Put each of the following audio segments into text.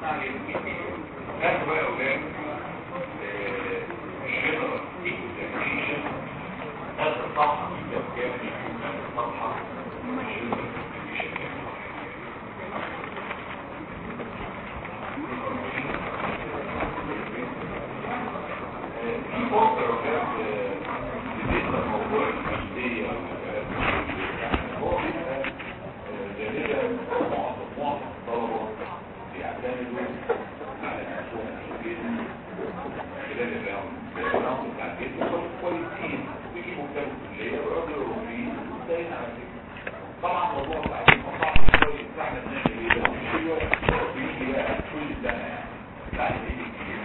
هاتوا بقى يا اولاد الشجره ايكوزاميشن هذا الصفحه في الكتاب هذا الصفحه الشجره في بوستر وكان بالنسبه لموضوع الجلديه هو بيبقى غالبا معظم معظم الطلبه بيعتمدوا على نفسهم الجلد خلال الراوند الراوند بتاع الجلد كويس كويسين بيجيبوا كتاب الكليه ويقعدوا يقروا فيه وانتهينا على كده طبعا موضوع التعليم صعب شويه احنا بنعمل ايه بقى مش هو بيجي بقى كل سنه يعني بعد ايه كتير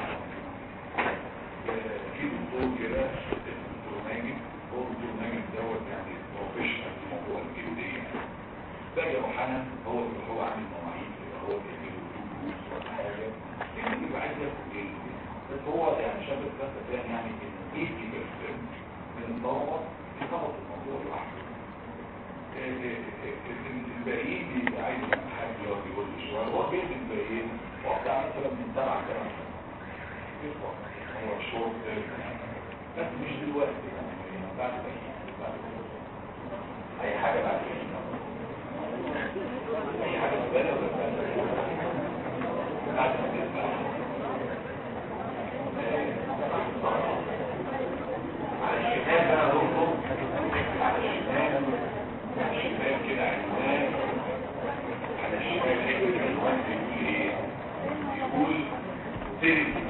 في دكتور كده دكتور ماجد هو دكتور ماجد دوت يعني بروفيشنال في موضوع الجلديه ده يا روحانا هو اللي هو عامل مواعيد اللي هو بيعمل له دروس ولا حاجه لانه بيبقى عايز ياخد جلد بس هو يعني شاب الثلاثه ده يعني ان 80% من الطلبه بيخلص الموضوع لوحده الباقيين بيبقى عايز حد يقعد يقول له شويه هو جلد الباقيين وقتها مثلا من سبع ثمان سنين هو شورت بس مش دلوقتي يعني بعد بعد اي حاجه بعد اي حاجه زباله ولا بعد ما تسمع على الشمال بقى برضه على الشمال على الشمال كده عنوان على الشمال حته العنوان بيقول ايه؟ بيقول ثيرابي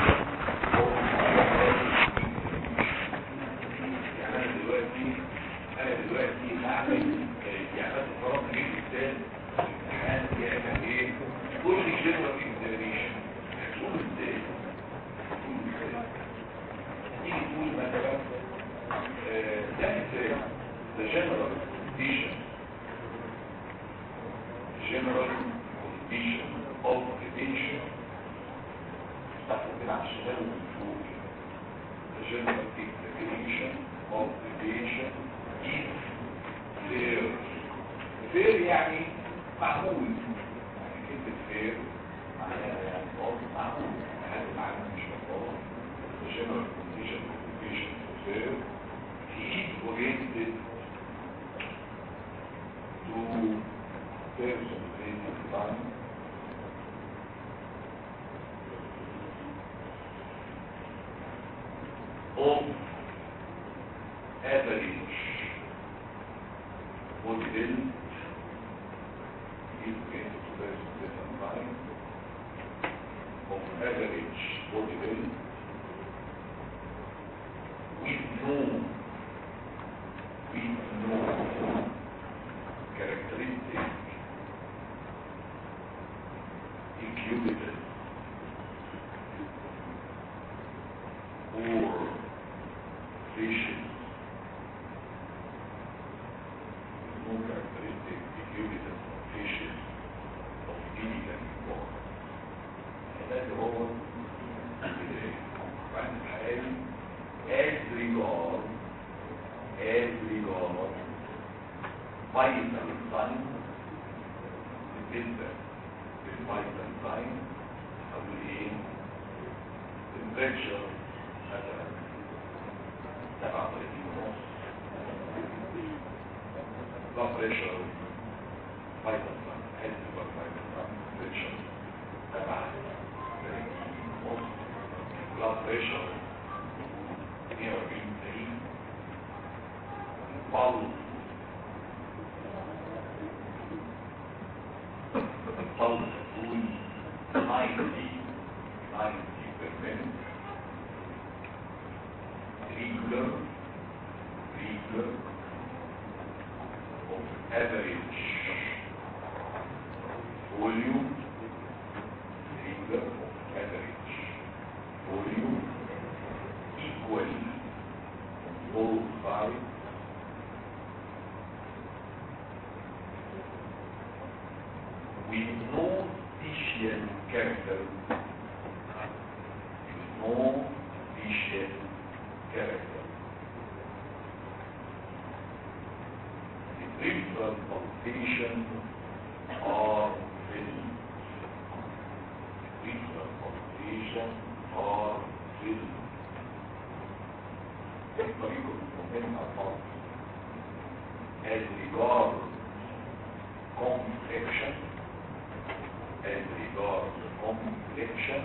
يعني انا دلوقتي انا دلوقتي هعمل يعني بس فرض لي مثال امتحان يعمل ايه كل جنرال اكزامينشن هتقول ازاي هتقول ازاي تيجي تقول مثلا آه، ده مثال ده جنرال كونديشن جنرال كونديشن اوف ريتنشن تحت على الشمال ومن فوق the general declaration of the nation is fair fair يعني معقول يعني كلمة fair معناها يعني خالص معقول هذا المعنى مش مطلوب the general condition of the nation is fair is oriented to person creative time of average model is going to very different time of average model with no with no characteristic included or vision no characteristic equivalent of vision of any anymore هذا اللي هو بعد الحالي as regard as regard vital sign بالنسبة للvital sign أو الايه temperature مثلا 37 ونص blood pressure vital sign health blood vital sign pressure 37 ونص blood pressure 140 90 pulse pulse تقول 90 90 per minute regular, regular of average volume, regular of average volume equal both sides with no Titian character, with no Titian character. The peripheral palpitation are filled. function are filled طريقة مهمة خالص as regards complexion as regards complexion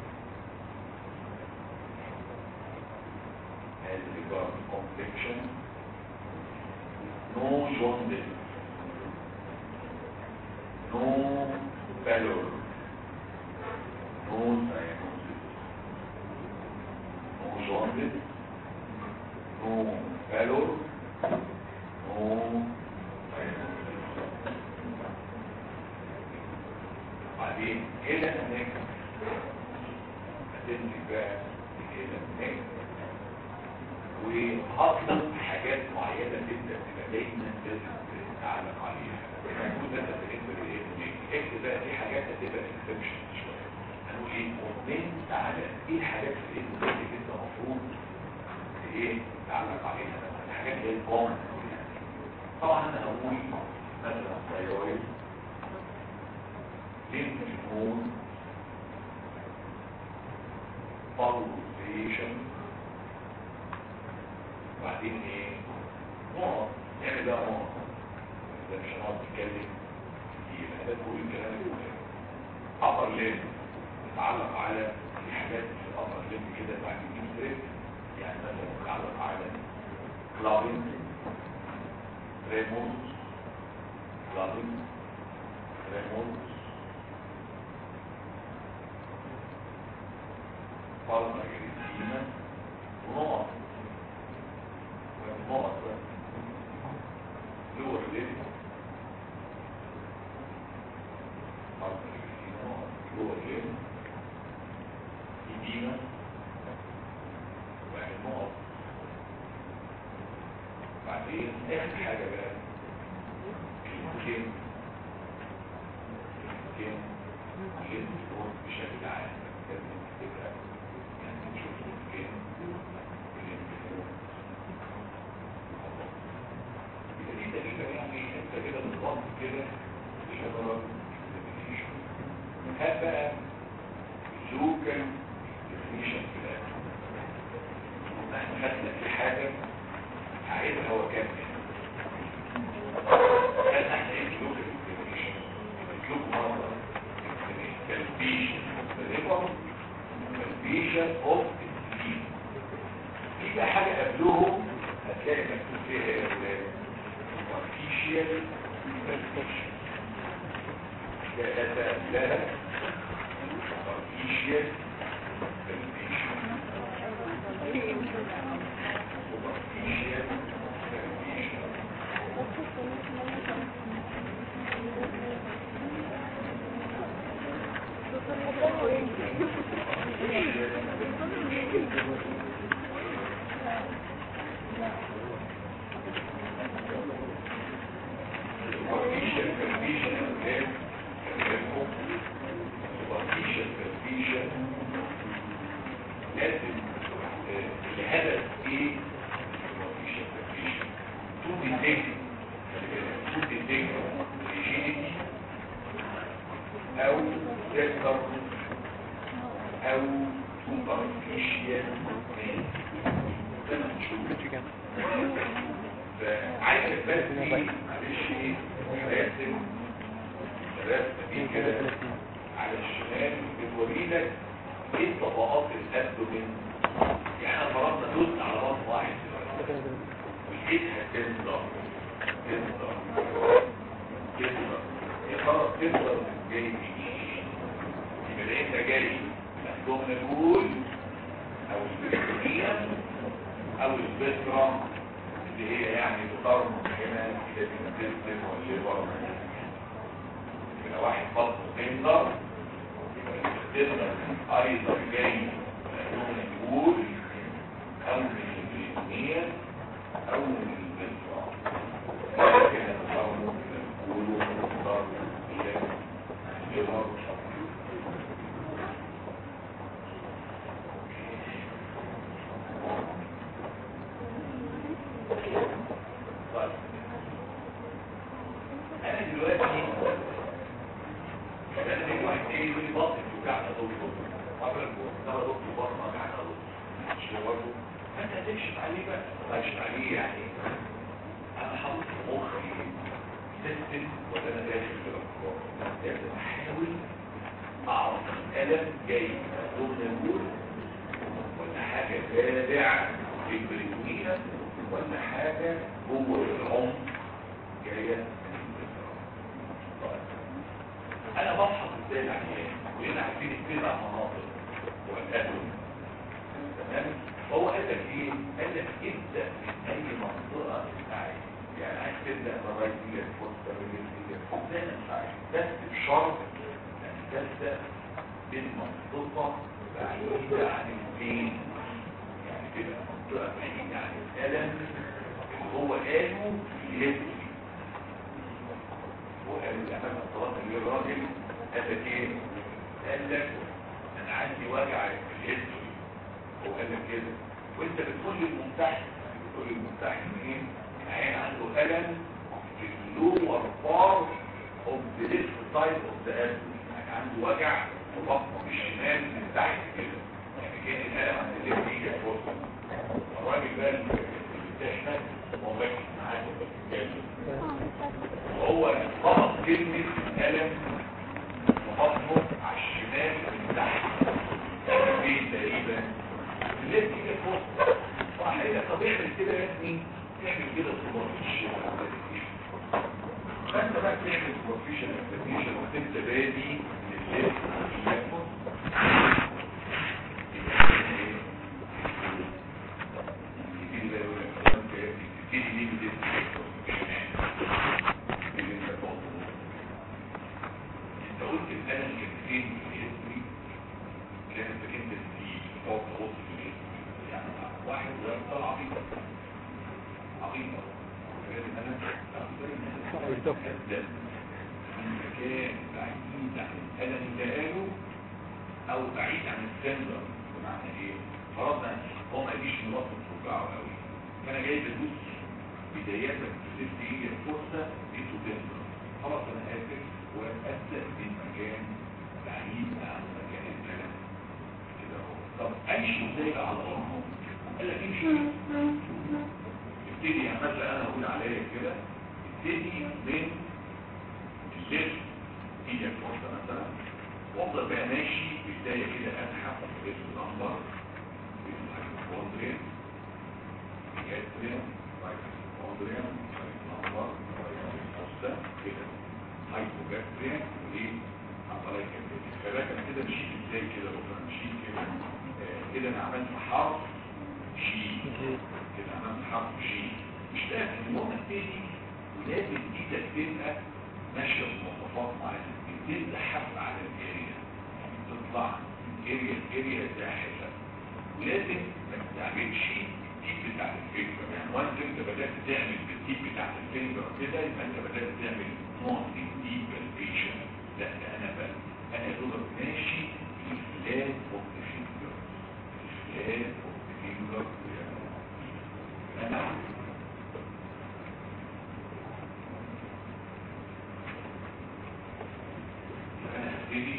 as regards complexion no jaundice no pallor no cyanosis no jaundice no pallor no cyanosis بعدين الى هناك هتنزل بقى الى هناك وهطلب حاجات معينة تبدأ تبقى دايما لازم تتعلم عليها هنقول مثلا بالنسبة للايه اكتب بقى في حاجات هتبقى اكسبشن شوية هنقول ايه كومنت على ايه الحاجات في الايه اللي انت المفروض ايه تتعلم عليها الحاجات اللي هي الكومن طبعا انا هقول مثلا ثايرويد ليمف نود pulsation وبعدين ايه نقط نعمل بقى نقط ده مش هنقعد نتكلم كتير انا بقول الكلام المهم upper limb نتعلق على الحاجات في الابر limb كده بعد الجيم يعني مثلا نتعلق على clubbing ريموت clubbing ريموت فرمة جريسينة ونقط ونقط لور ليل فرمة جريسينة ونقط لور ليل إديمة وبعدين نقط بعدين آخر حاجة بقى كلمتين كلمتين كلمتين بشكل عام لازم تبقى هات بقى لوكال ديفينيشن في الاخر احنا خدنا في حاجه عايزها هو كام خدنا احنا ايه لوكال ديفينيشن مطلوب مره تلبيش بالريبر تلبيشن اوف الدين في بقى حاجه قبلهم هتلاقي مكتوب فيها يا ولاد سوبرفيشال تلبيشن ثلاثة أسلاك سوبرفيشال تلبيشن سوبرفيشال تلبيشن superficial perfusion okay superficial perfusion لازم آه، الهدف ايه superficial perfusion to detect to detect rigidity او تقدر او superficial زي ما نشوف فعايز بس دي معلش ايه راسم الرسمه دي كده على الشمال بتوري لك ايه طبقات الابدومين يعني انا فرضنا دوست على بطن واحد دلوقتي ولقيتها تنضر تنضر تنضر يا ترى تنضر جاي منين؟ يبقى لقيتها جاي من الابدومين الوول او البريتونيا او البسرة اللي هي يعني بترمز هنا الى الانتستين والليبر يبقى واحد بطنه تندر يبقى التندر ايضا جاي من الوول او من البريتونيا او من البسرة كده بترمز الى الوول وترمز الى الليبر طيب انا دلوقتي انا دلوقتي واحد تاني يقول لي بطني بتوجعني يا دكتور قبل الموت ده دكتور بطنه يعني دكتور مش كده برضه فانت هتكشف عليه بقى تكشف عليه يعني انا حاطط في مخي سيستم ولا انا داخل في الافكار لازم احاول اعرف الالم جاي من الجول ولا حاجه تابع في البريتونيه ولا حاجه جوه العمق جايه من الانتظار طيب انا بفحص ازاي العيان كلنا عارفين السبع مناطق والادويه تمام هو قال لك ايه قال لك ابدا من اي منطقه تساعد يعني عايز تبدا بالرايتيه فوسطى بالريتيه زي ما انت عايز بس بشرط انك تبدا من منطقه بعيده عن البين يعني تبقى منطقه بعيده عن الالم اللي هو قاله يدري وقال الامام الصلاه اللي الراجل قال لك ايه قال لك انا عندي وجع في الهيستوري هو قال لك كده وانت بتقول للممتحن بتقول للممتحن ايه العين عنده الم في اللور بار اوف ذا ليفت سايد اوف ذا ابل يعني عنده وجع في بطنه مش شمال من تحت كده يعني كان الالم عند الليفت يجي فوق الراجل بقى اللي بتحمل هو مركز معاه وهو ضبط كلمه الم في بطنه على الشمال من تحت فين تقريبا ليه تيجي فوق صح هي طبيعي كده يا ابني تعمل كده سوبرفيشن فانت بقى تعمل سوبرفيشن اكسبريشن وتبدا بادي من الليل يكون انت قلت الالم كان فين في الهيستوري كانت انت في فوق غص في الهيستوري يعني واحد طلع عبيطة عبيطة أبدأ من مكان بعيد عن الألم اللي قاله أو بعيد عن السندر بمعنى إيه؟ فرضنا هو ما قاليش مرافق توجعه قوي فأنا جاي بدوس بداية لست هي الفرصة لقيته سندر خلاص أنا آسف وأبدأ من مكان بعيد عن مكان الألم كده هو طب أمشي إزاي على أمه؟ قال لك امشي ابتدي يعني مثلا انا اقول عليا كده ابتدي من الليفت ايدك فرصه مثلا وافضل بقى ماشي بدايه كده ابحث في النمبر في الهايبوكوندريا جاتريا هايبوكوندريا نمبر فرصه كده هايبوجاتريا وايه عضلات كده فبقى انا كده مشيت ازاي كده بكره مشيت كده آه، كده انا عملت حرف شيء كده عملت حرف شيء مش لازم المهم التاني ولازم ايدك تبقى ماشيه بمواصفات معينه تزحف على الاريا يعني تطلع من اريا لاريا زاحفه ولازم ما تستعملش التيب بتاع الفكره يعني وانت انت بدات تعمل بالتيب بتاع الفكره كده يبقى انت بدات تعمل نوع من التيب بالبيشن لا ده انا بقى انا يا دوبك ماشي في الفلات اوف ذا فينجر الفلات اوف ذا فينجر انا انا هبتدي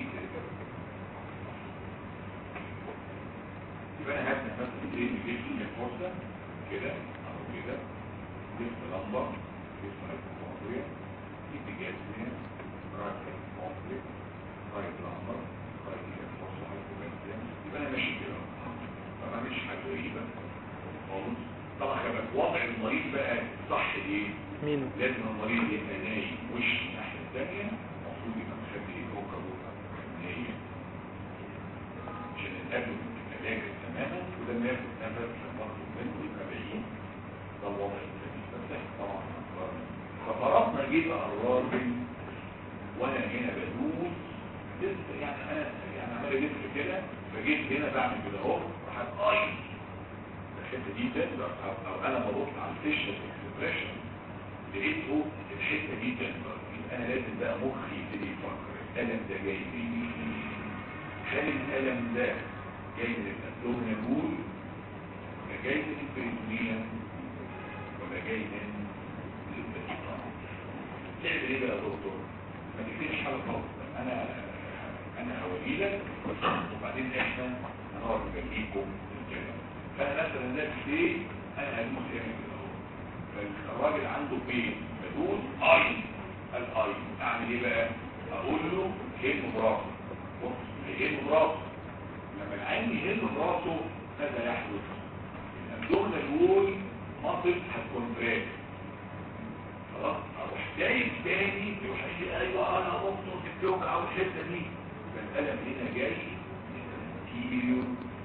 يبقى انا هبدا مثلا ايه نجيب لي فرصه كده او كده جبت لمبه جبت هايبوكوندريا اتجاه هنا رايت هايبوكوندريا رايت لمبه رايت هنا فرصه هايبوكوندريا يبقى انا ماشي كده ما بعملش حاجه غريبه خالص طبعا كمان وضع المريض بقى صح ايه مين لازم المريض يبقى نايم وش الناحيه الثانيه المفروض يبقى مخلي كوكب نايم عشان القلب يبقى لاجئ تماما ولما ياخد نفس برضه منه يبقى بعيد ده الوضع الثاني بس طبعا ففرضنا جه بقى الراجل وانا هنا بدوس لسه يعني انا يعني عمال الف كده فجيت هنا بعمل كده اهو راح اي الحته دي تندر او, أو انا ببص على الفيشل اكسبريشن لقيته الحته دي تندر يبقى انا لازم بقى مخي يبتدي يفكر الالم ده جاي منين هل الالم ده جاي من الابدومينال وول ولا جاي من البريتونيا ولا جاي من البريتونيا تعمل ايه بقى يا دكتور ما تكتبش حاجه خالص انا انا هقول طويلة وبعدين احنا هنقعد نجيبكم الكلام فانا مثلا ده ايه انا هدوس يعني كده اهو فالراجل عنده بين بدوس اي الاي اعمل ايه بقى اقول له هين براسه بص هين براسه لما العين يهن براسه ماذا يحدث الابدومينال وول مصل هتكونتراكت خلاص اروح جاي تاني يروح يجي ايوه انا ممكن تتوقع او الحته دي فالقلم هنا جاي تيبيو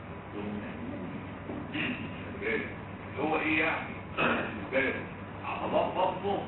هو ايه يعني بالك عضلات بطنه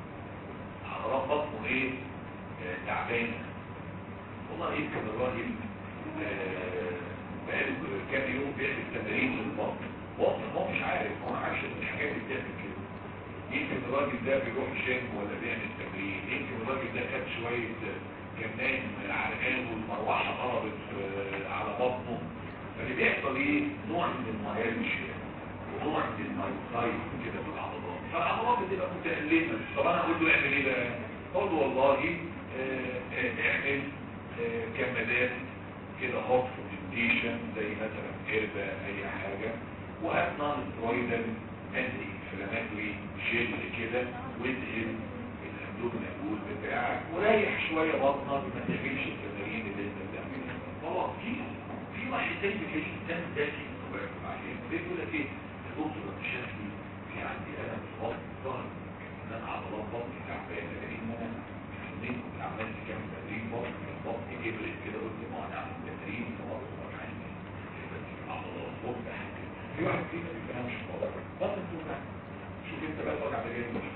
عضلات بطنه ايه آه، تعبانه والله يمكن الراجل آه، بقاله كام يوم بيعمل تمارين للبطن هو هو مش عارف هو عارف ان الحاجات دي بتعمل كده يمكن الراجل ده بيروح جيم ولا بيعمل تمرين يمكن الراجل ده خد شويه كان نايم عرقان والمروحه ضربت آه، على بطنه فاللي بيحصل ايه نوع من الميالجيا ونوع من المايوسايت كده في العضلات فالعضلات بتبقى متألمة طب انا اقول له اعمل ايه بقى اقول له والله آه، آه، اعمل آه، كمادات كده هوت فوتنتيشن زي مثلا قربة اي حاجة وهات نون سترويدال انتي انفلاماتوري جيل كده وادهن الابدومينال وول بتاعك وريح شوية بطنك ما تعملش التمارين اللي انت بتعملها طبعا في في واحد تاني بيجي تاني داخل عليه بيقول لك ايه الدكتور مش شافني في عندي الم في بطن ظهر ان انا عضلات بطني تعبانه لان انا الاثنين كنت عملت كام تمرين بطن بطني كبرت كده قلت ما انا اعمل تمرين خلاص وجعاني عضلات بطن في واحد فينا ما بيفهمش الموضوع بطن توجع شوف انت بقى الوجع ده جاي منين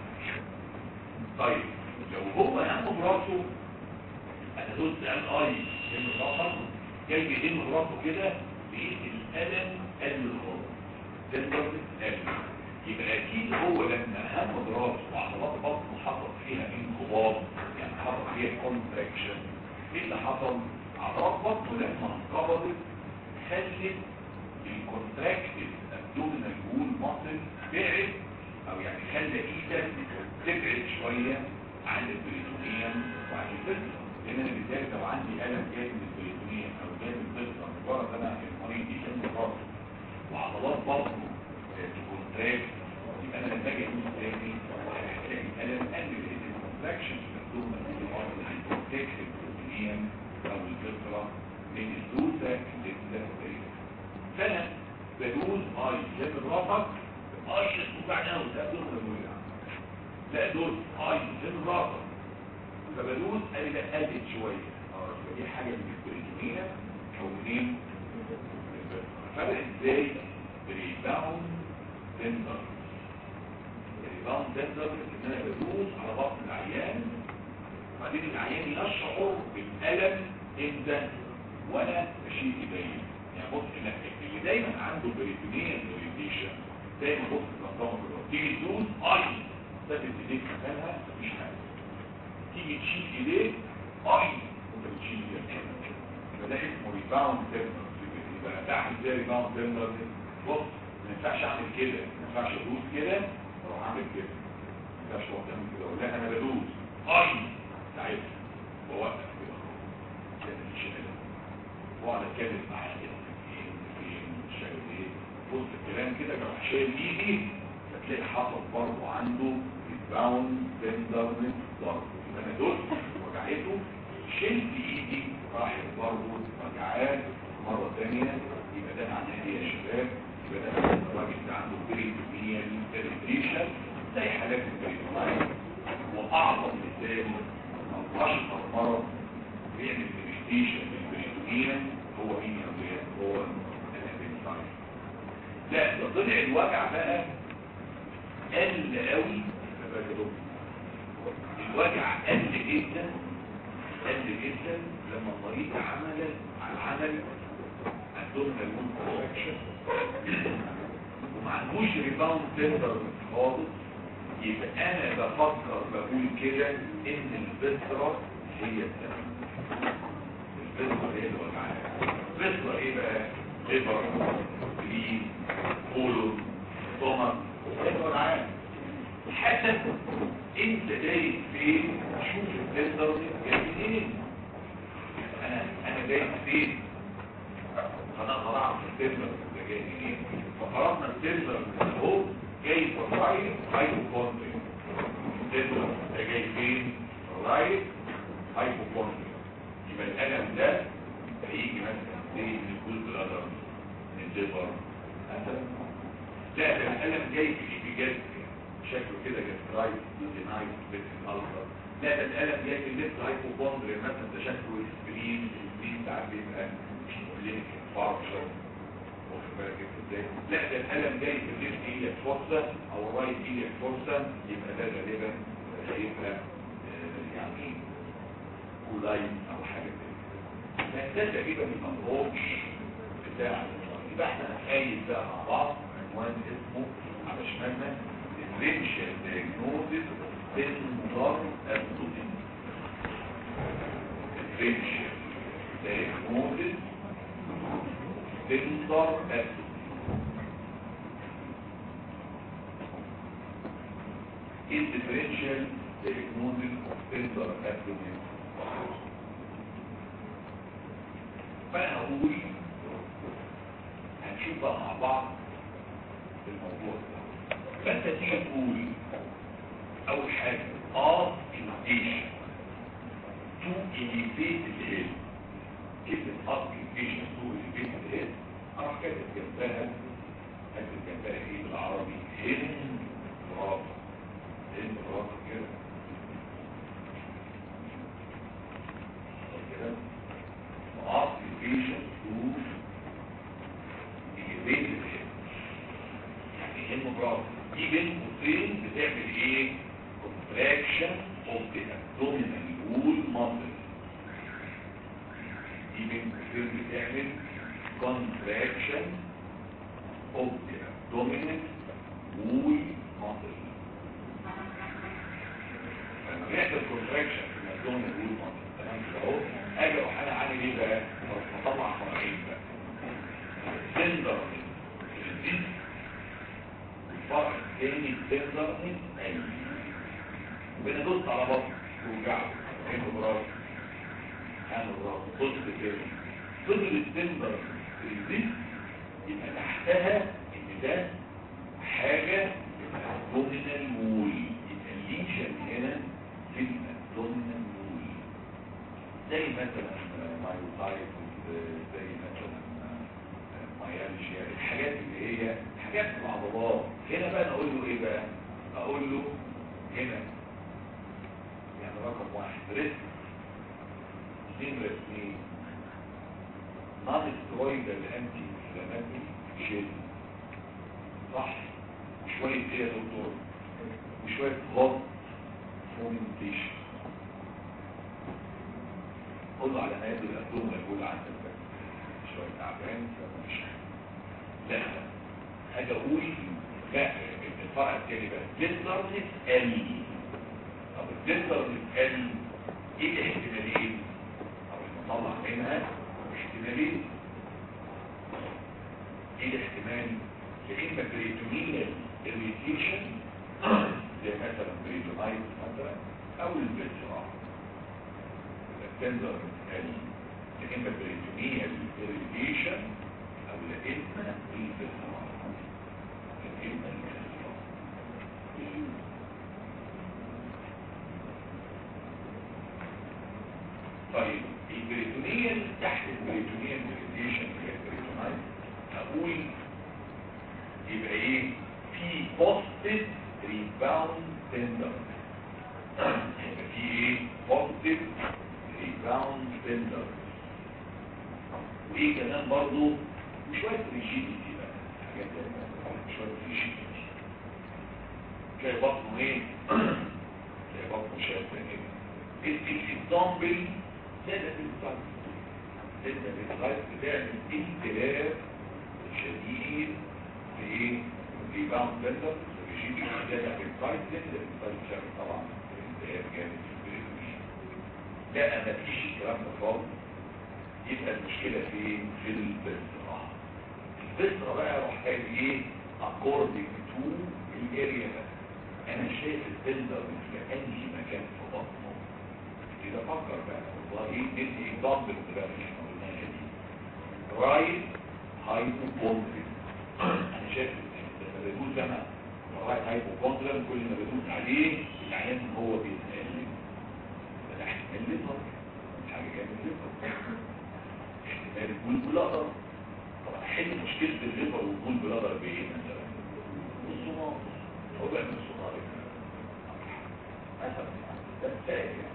طيب لو هو همه براسه انا دوست ال اي ان الرقم جاي بيهم راسه كده لقيت الالم قل خالص ده الضغط قل يبقى اكيد هو لما هم راسه وعضلات بطنه حصل فيها انقباض يعني حصل فيها كونتراكشن ايه اللي حصل؟ عضلات بطنه لما انقبضت خلت الكونتراكتد ابدومينال وول ماسل بعد او يعني خلى ايدك تبعد شويه عن البريتونيوم وعن الفلتر لان انا بالذات لو عندي الم جاي من البريتونيوم او جاي من الفلتر مجرد انا المريض يشم راسه وعضلات بطنه تكونتراكت يبقى انا لما اجي ادوس تاني هلاقي الالم قل لان الكونتراكشن في الابدومينال وول ماسل هيبروتكت البريتونيوم او الفلتر من الدوسه اللي انت بتعملها فانا بدون اي جاب الرفق اي توجعني قوي ده دول ولا لا دول اي جاب الرفق فبدون قال لي لا قلت شويه اه يبقى دي حاجه من البريتونيه او منين فرق ازاي بريباوند تندر بريباوند تندر ان انا بدوس على بطن العيان وبعدين العيان يشعر بالالم امتى وانا بشيل ايديا يعني بص لا اللي دايما عنده بريتونيا اورينتيشن دايما بص النظام كده تيجي تدوس اي ثابت ايديك مكانها مفيش حاجه تيجي تشيل ايديك اي وانت بتشيل ايديك فده اسمه ريباوند تيرنر يبقى تحت ازاي ريباوند تيرنر بص ما ينفعش اعمل كده ما ينفعش ادوس كده اروح اعمل كده ما ينفعش اروح اعمل كده اقول لها انا بدوس اي ساعتها بوقف كده كده مفيش كده واقعد اتكلم معاه كده فين فين مش عارف ايه بص الكلام كده لو شايل ايدي هتلاقي حصل برضه عنده ريباوند تندرنس ضرب يبقى انا دوست وجعته شلت ايدي راحت برضه وجعات مره ثانيه يبقى ده معناه ايه يا شباب يبقى ده الراجل ده عنده بريتونيال بريتريشن زي حالات البريتونيال واعظم مثال او اشهر مرض بيعمل بريتريشن للبريتونيال هو مين يا اولاد هو الابنسايد لا ده طلع الوجع بقى قل قوي الوجع قل جدا قل جدا لما المريض عمل عمل abdominal wound correction وما عندوش ريباوند تندر خالص يبقى انا بفكر بقول كده ان البذره هي السبب البذره هي اللي وجعانه البذره ايه بقى ليفر لين كولون ستومك هي اللي وجعانه حسب انت جاي فين شوف البذره دي جاي منين انا انا انا جاي فين انا اقدر اعرف التمبر ده جاي منين فقربنا التمبر من اهو جاي في الرايت هايبوكوندريا التمبر ده جاي فين رايت هايبوكوندريا يبقى الالم ده هيجي مثلا زي من الجزء الادر من الليفر مثلا لا ده الالم جاي في الابيجاز شكله كده جاسترايت دينايت بيت الالتر لا ده الالم جاي في الليفت هايبوكوندريا مثلا ده شكله السبرين السبرين ساعات بيبقى مش كلينيك فارشر واخد بالك انت ازاي لا ده الالم جاي في الليفت ايليك فورسا او الرايت ايليك فورسا يبقى ده غالبا هيبقى آه، يعني كولاين او حاجه زي كده ده تقريبا الابروتش بتاع يبقى احنا هنقايل بقى مع بعض عنوان اسمه على شمالنا differential diagnosis sensor abdomen differential diagnosis sensor abdomen is differential diagnosis sensor abdomen فانا هقول هنشوف بقى مع بعض الموضوع ده فانت تيجي تقول اول حاجه اه invitation to elevate the head كلمه اه invitation to elevate the head اروح كاتب جنبها كاتب جنبها ايه بالعربي هن رافع هن رافع كده كده اه invitation to elevate the head يعني علم برافو دي بين قوسين بتعمل ايه contraction of the abdominal wall muscle دي بين قوسين بتعمل contraction of the abdominal wall muscle لما بيحصل contraction في الابdominal wall muscle تمام كده اهو اجي اروح انا عامل ايه بقى؟ اروح مطلع فرعين بقى سندر الجسم الفرع الثاني السندر ايوه بندوس على بطن توجعه هنا براسه هنا براسه صدر كده صدر السندر الجسم يبقى تحتها ان ده حاجة الابدومينال وول يبقى الليشن هنا في الابدومينال وول زي مثلا مايوتايب زي مثلا مايالجيا الحاجات اللي هي حاجات في العضلات هنا بقى اقول له ايه بقى اقول له هنا يعني رقم واحد رزق نمرة اثنين نون سترويدال انتي انفلاماتوري شيل صح وشوية ايه يا دكتور وشوية هوت فومنتيشن قول على ما يدل الأبدوم يقول عندك بقى شوية تعبان فمش لا هذا اقول لا الفرع التاني بقى تندرنس ال طب التندرنس ال ايه الاحتمالين طب نطلع منها احتمالين ايه الاحتمال لإما بريتونية irritation زي مثلا بريتونايت مثلا او البتراء التندر ال لإما بريتونية irritation او لإما البتراء لإما البتراء طيب البريتونية اللي تحت البريتونية irritation اللي هي البريتونايت اقول يبقى ايه في بوستيف ريباوند تندر يبقى في ايه بوستيف ريباوند تندر وايه كمان برضو وشوية ريجيديتي بقى حاجات زي كده. شوية ريجيديتي تلاقي بطنه ايه تلاقي بطنه شايفة كده الاكزامبل ده ده بالظبط ده بالظبط بتعمل انتلاف شديد في ايه ريباوند بندر ريجيم ده في السايد ده السايد شكل طبعا الانتهاء جامد في البريدومين لا ما فيش الكلام ده خالص يبقى المشكله فين في البسرة البسرة بقى راح قال ايه according to الاريا ده انا شايف البندر في انهي مكان في بطنه كده فكر بقى والله ايه ندي اكزامبل بقى مش موجود رايت هايبوكوندريا انا شايف لما بدوس انا رايت هايبوكوندريا كل ما بدوس عليه العيان هو بيتقلب ده احتمال ليفر مش حاجه جايه من الليفر احتمال الجول بلادر طب احل مشكله الليفر والجول بلادر بايه مثلا بالصمام هو بقى من الصمام مثلا ده مثال يعني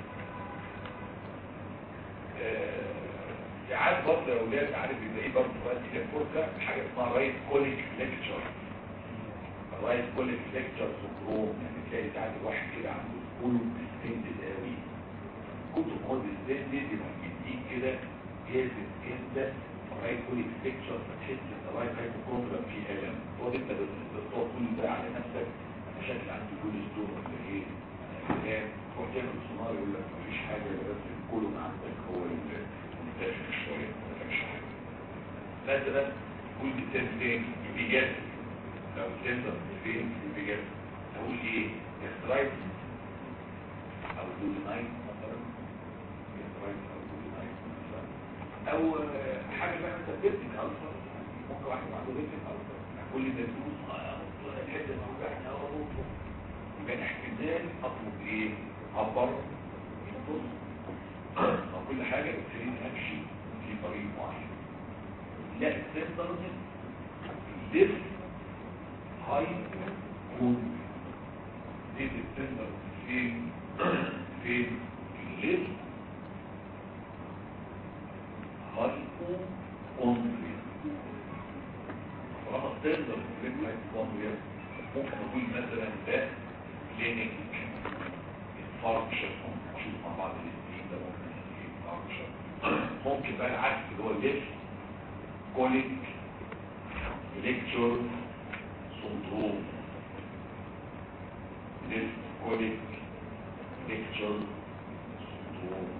ساعات برضه يا اولاد عارف يبقى ايه برضه بقى دي فرصه حاجه اسمها رايت كوليك ليكتشر رايت كوليك ليكتشر سندروم يعني تلاقي ساعات الواحد كده عنده كله بيستندد قوي كتب كود بيستندد يبقى يديك كده جازم انت رايت كوليك ليكتشر فتحس ان رايت هايبوكوندرا في الم تقعد انت بتطور كل ده على نفسك انا شكل عندي كل ستون ولا ايه انا تروح تعمل سونار يقول لك مفيش حاجه بس الكولون عندك هو المنتشر شويه مفيش حاجه مثلا كل بتسال فين يبقى جاسم لو السنتر فين يبقى جاسم اقول ايه جاسترايت او دولينايت مثلا جاسترايت او دولينايت مثلا او حاجه بقى انت بتبني الفر ممكن واحد عنده بيتك الفر كل ما تدوس الحته اللي بتوجعني اهو يبقى احتمال اطلب ايه عبر ينقص او كل حاجة بتخليني امشي في طريق معين لا السنتر ليف هاي كون ليف السنتر فين فين ليف هاي كون طالما السنتر ليف هاي كون ممكن اقول مثلا ده كلينيك انفاركشن نشوف مع بعض الاثنين ده ممكن انفاركشن ممكن بقى العكس اللي هو الليف كوليك ليكتشر سندروم ليف كوليك ليكتشر سندروم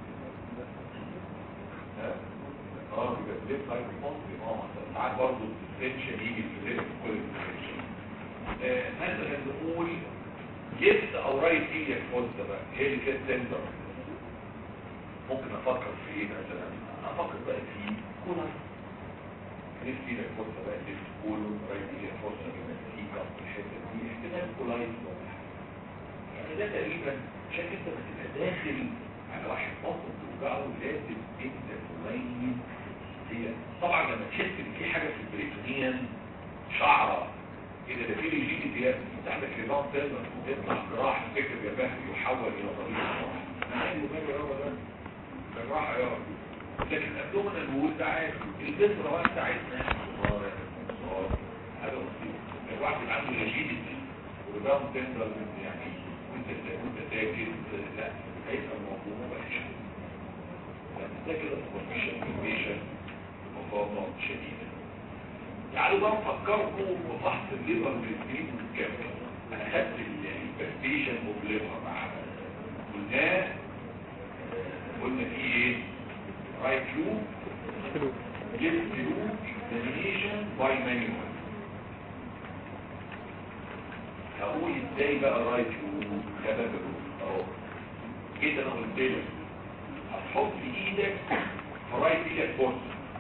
اه يبقى ليف هاي اه ساعات برضه الديفرنشال يجي في الليف كوليك ديفرنشال مثلا نقول ليفت او رايت ايدك فوزة بقى هي اللي كانت سنتر ممكن افكر في ايه مثلا افكر بقى في كولر ليفت ايدك فوزة بقى ليفت كولر رايت ايدك فوزة بمسيكا في الحتة دي احتمال كولايت يعني ده تقريبا عشان انت ما تبقى داخل على واحد بطن توجعه لازم انت تميز هي طبعا لما تحس ان في حاجه في البريتونيان شعره إذا ده في ريجيدي دي انت عندك نظام تقدر تطلع جراح الفكر جباه يحول إلى طريق الجراح عادي وماله يابا ده ده جراحة يابا لكن أبدومنا الوول ده عادي البسرة بقى بتاعتنا صغار صغار حاجة بسيطة الواحد اللي عنده ريجيدي ونظام تقدر يعني وانت وانت ساكت لا هيبقى الموضوع وحش لأن ده كده سوبرفيشن انفيشن مقاومة شديدة تعالوا بقى نفكركم بفحص الليبر بالسنين والكامل انا خدت البرستيشن والليبر معانا قلنا قلنا في ايه رايت لوب ليفت لوب اكزامينيشن باي مانيوال هقول ازاي بقى الرايت لوب خبر اللوب اهو كده انا قلت لك هتحط ايدك في رايت ايدك بص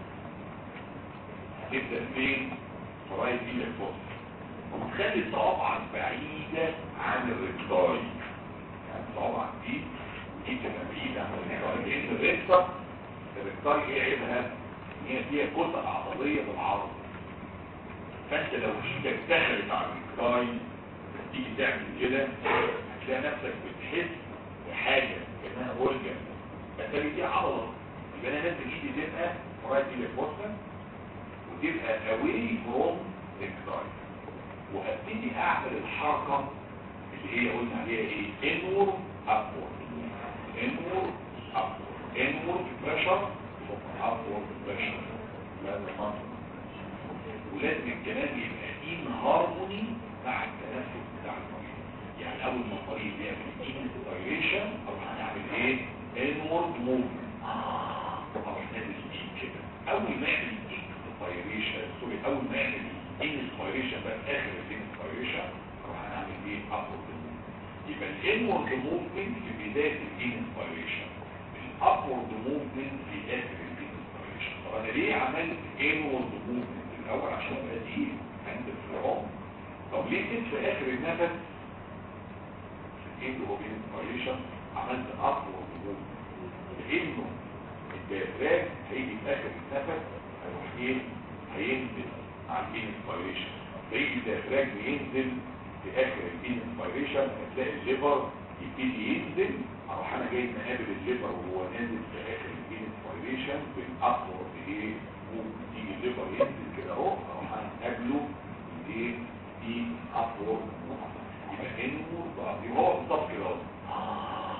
تبدأ فين فرايت دي للفوق وتخلي صوابعك بعيدة عن الرجلاي يعني صوابعك دي دي تبقى بعيدة عن الرجلاي لان الرجلة الرجلاي ايه عيبها ان هي فيها كتل عضلية بالعرض فانت لو ايدك دخلت على الرجلاي تيجي تعمل كده هتلاقي نفسك بتحس بحاجة كأنها ولجة بس دي عضلة يبقى انا لازم ايدي تبقى فرايت دي للفوق تبقى away from exercise وهبتدي اعمل الحركة اللي هي قلنا عليها ايه inward upward inward upward inward pressure ثم upward pressure لازم منطق ولازم كمان يبقى in harmony مع التنفس بتاع المريض يعني اول ما المريض يعمل inspiration اروح هنعمل ايه inward movement اروح نازل ايد كده اول ما يعمل انسبيريشن سوري اول ما يعمل انسبيريشن بقى في اخر الانسبيريشن راح هنعمل ايه ابورد يبقى الانورد موفمنت في بدايه الانسبيريشن الابورد موفمنت في اخر الانسبيريشن طب انا ليه عملت انورد موفمنت الاول عشان ابقى دي عند الفرعون طب ليه جيت في اخر النفس في الاند اوبن انسبيريشن عملت ابورد موفمنت لانه الديافراج هيجي في اخر النفس هيروح ايه هينزل على الانسبيريشن فيجي الديافراج ينزل في اخر الانسبيريشن هتلاقي الليفر يبتدي ينزل اروح انا جاي مقابل الليفر وهو نازل في اخر الانسبيريشن بالابورد ايه وتيجي الليفر ينزل كده اهو اروح انا قابله ايه دي ابورد يبقى انه يبقى هو بالظبط كده اهو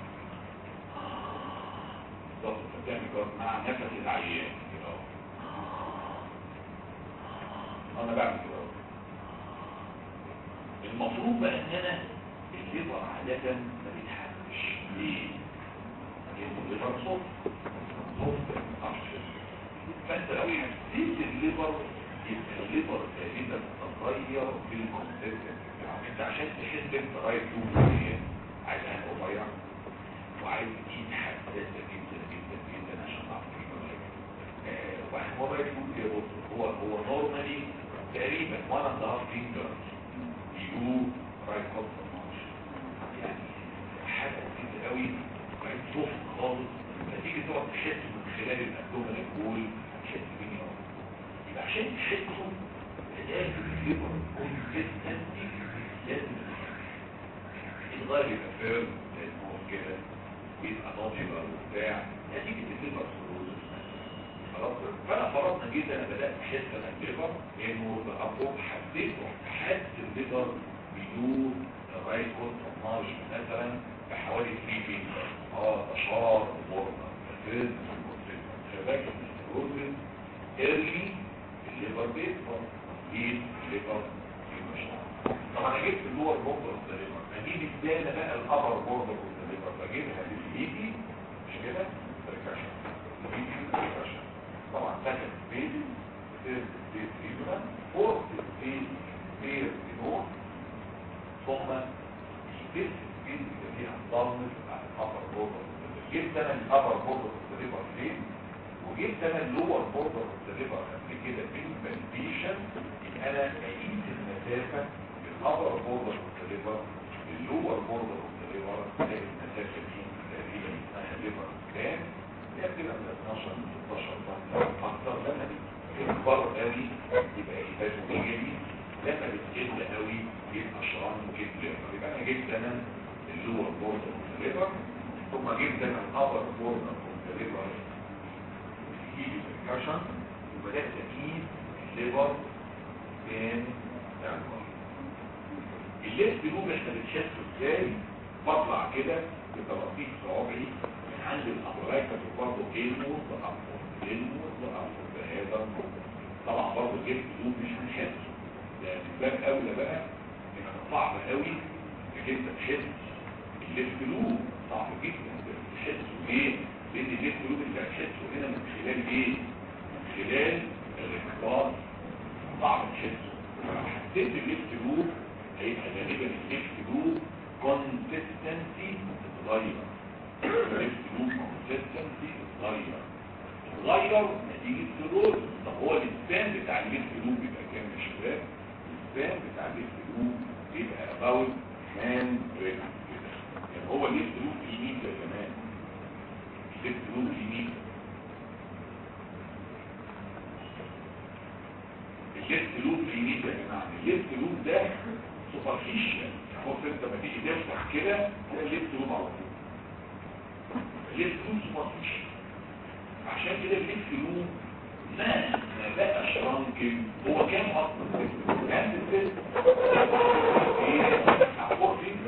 بالظبط بتعمل كده مع نفس العيان كده اهو انا بعمل كده اهو المفروض بقى ان انا الليفر عادة ما بيتحركش ليه؟ لان الليفر صوت صوت أحسن فانت لو حسيت الليفر يبقى الليفر تقريبا تغير في الكونسيستنس انت عشان تحس انت رايح تقول ايه عايز حاجه صغيره وعايز ايد حساسه جدا جدا جدا عشان تعرف ايه واحد هو رايح يقول كده بص هو هو نورمالي تقريبا وانا اند هاف فينجر يو رايت هوت يعني حاجه بسيطه قوي بعد صوت خالص فتيجي تقعد تحس من خلال الابدومين الجول تحس مين يوم يبقى عشان تحسه لازم الليبر كونسيستنسي لازم الغالي يبقى فيرم لازم هو كده بيبقى ناضجة وبتاع نتيجة الليبر سيروزس خلاص فانا فرضنا جدا انا بدات احس انا الليبر انه بقى حسيت حاسس الليبر بيدور رايت كونتر مارج مثلا بحوالي 3 فينجر اه اشعار مورنا فاز شباك السيروزس ايرلي الليبر بيكبر جيب الليبر طبعا انا جبت اللور بوردر اوف ذا ليبر اجيب الداله بقى الابر بوردر اوف ذا ليبر بجيبها بايدي مش كده بريكشن بريكشن طبعا سكند سبيس ثيرد سبيس ريجونال فورث سبيس سبيس نور ثم الفيفث سبيس اللي فيها الضمس على الابر بوردر جبت انا الابر بوردر اوف ذا ليبر فين وجبت انا اللور بوردر اوف ذا ليبر قبل كده بالبالبيشن يبقى انا اقيس المسافه الابر بوردر اوف ذا ليبر اللور بوردر اوف ذا ليبر تلاقي المسافه دي تقريبا اسمها ليبر كام هي بتبقى من 12 ل 16 سم اكتر لما بتكبر قوي يبقى هيباتوميجالي لما بتقل قوي يبقى شران جدا يبقى انا جبت انا اللور بوردر اوف ذا ليبر ثم جبت انا الابر بوردر اوف ذا ليبر تجيب الكشن وبدات اجيب الليبر بين الانواع الليفت لوب احنا بنشفه ازاي بطلع كده بترتيب صوابعي من عند الابرايكة برضه انور وابور انور وابور بهذا الموضوع طبعا برضه الليفت لوب مش هنحسه ده من باب اولى بقى انك صعب قوي انك انت تحس الليفت لوب صعب جدا تحسه ليه؟ لان الليفت لوب اللي هتحسه هنا من خلال ايه؟ من خلال الانقباض صعب تحسه حسيت الليفت لوب هيبقى غالبا الليفت لوب كونسيستنسي اتغير الليفت لوب كونسيستنسي اتغير اتغير نتيجة سيروز طب هو الاسبان بتاع الليفت لوب بيبقى كام يا شباب؟ الاسبان بتاع الليفت لوب بيبقى about hand breadth كده يعني هو الليفت لوب فيه ميزة كمان الليفت لوب فيه ميزة الليفت لوب فيه ميزة يا جماعة الليفت لوب ده سوبرفيشال بص انت لما تيجي تفتح كده تلاقي الليفت لوب على طول الليفت لوب سوبرفيشال عشان كده الليفت لوب ما ما بقى شرانكل هو كام اصلا كام الست ايه عفوا فين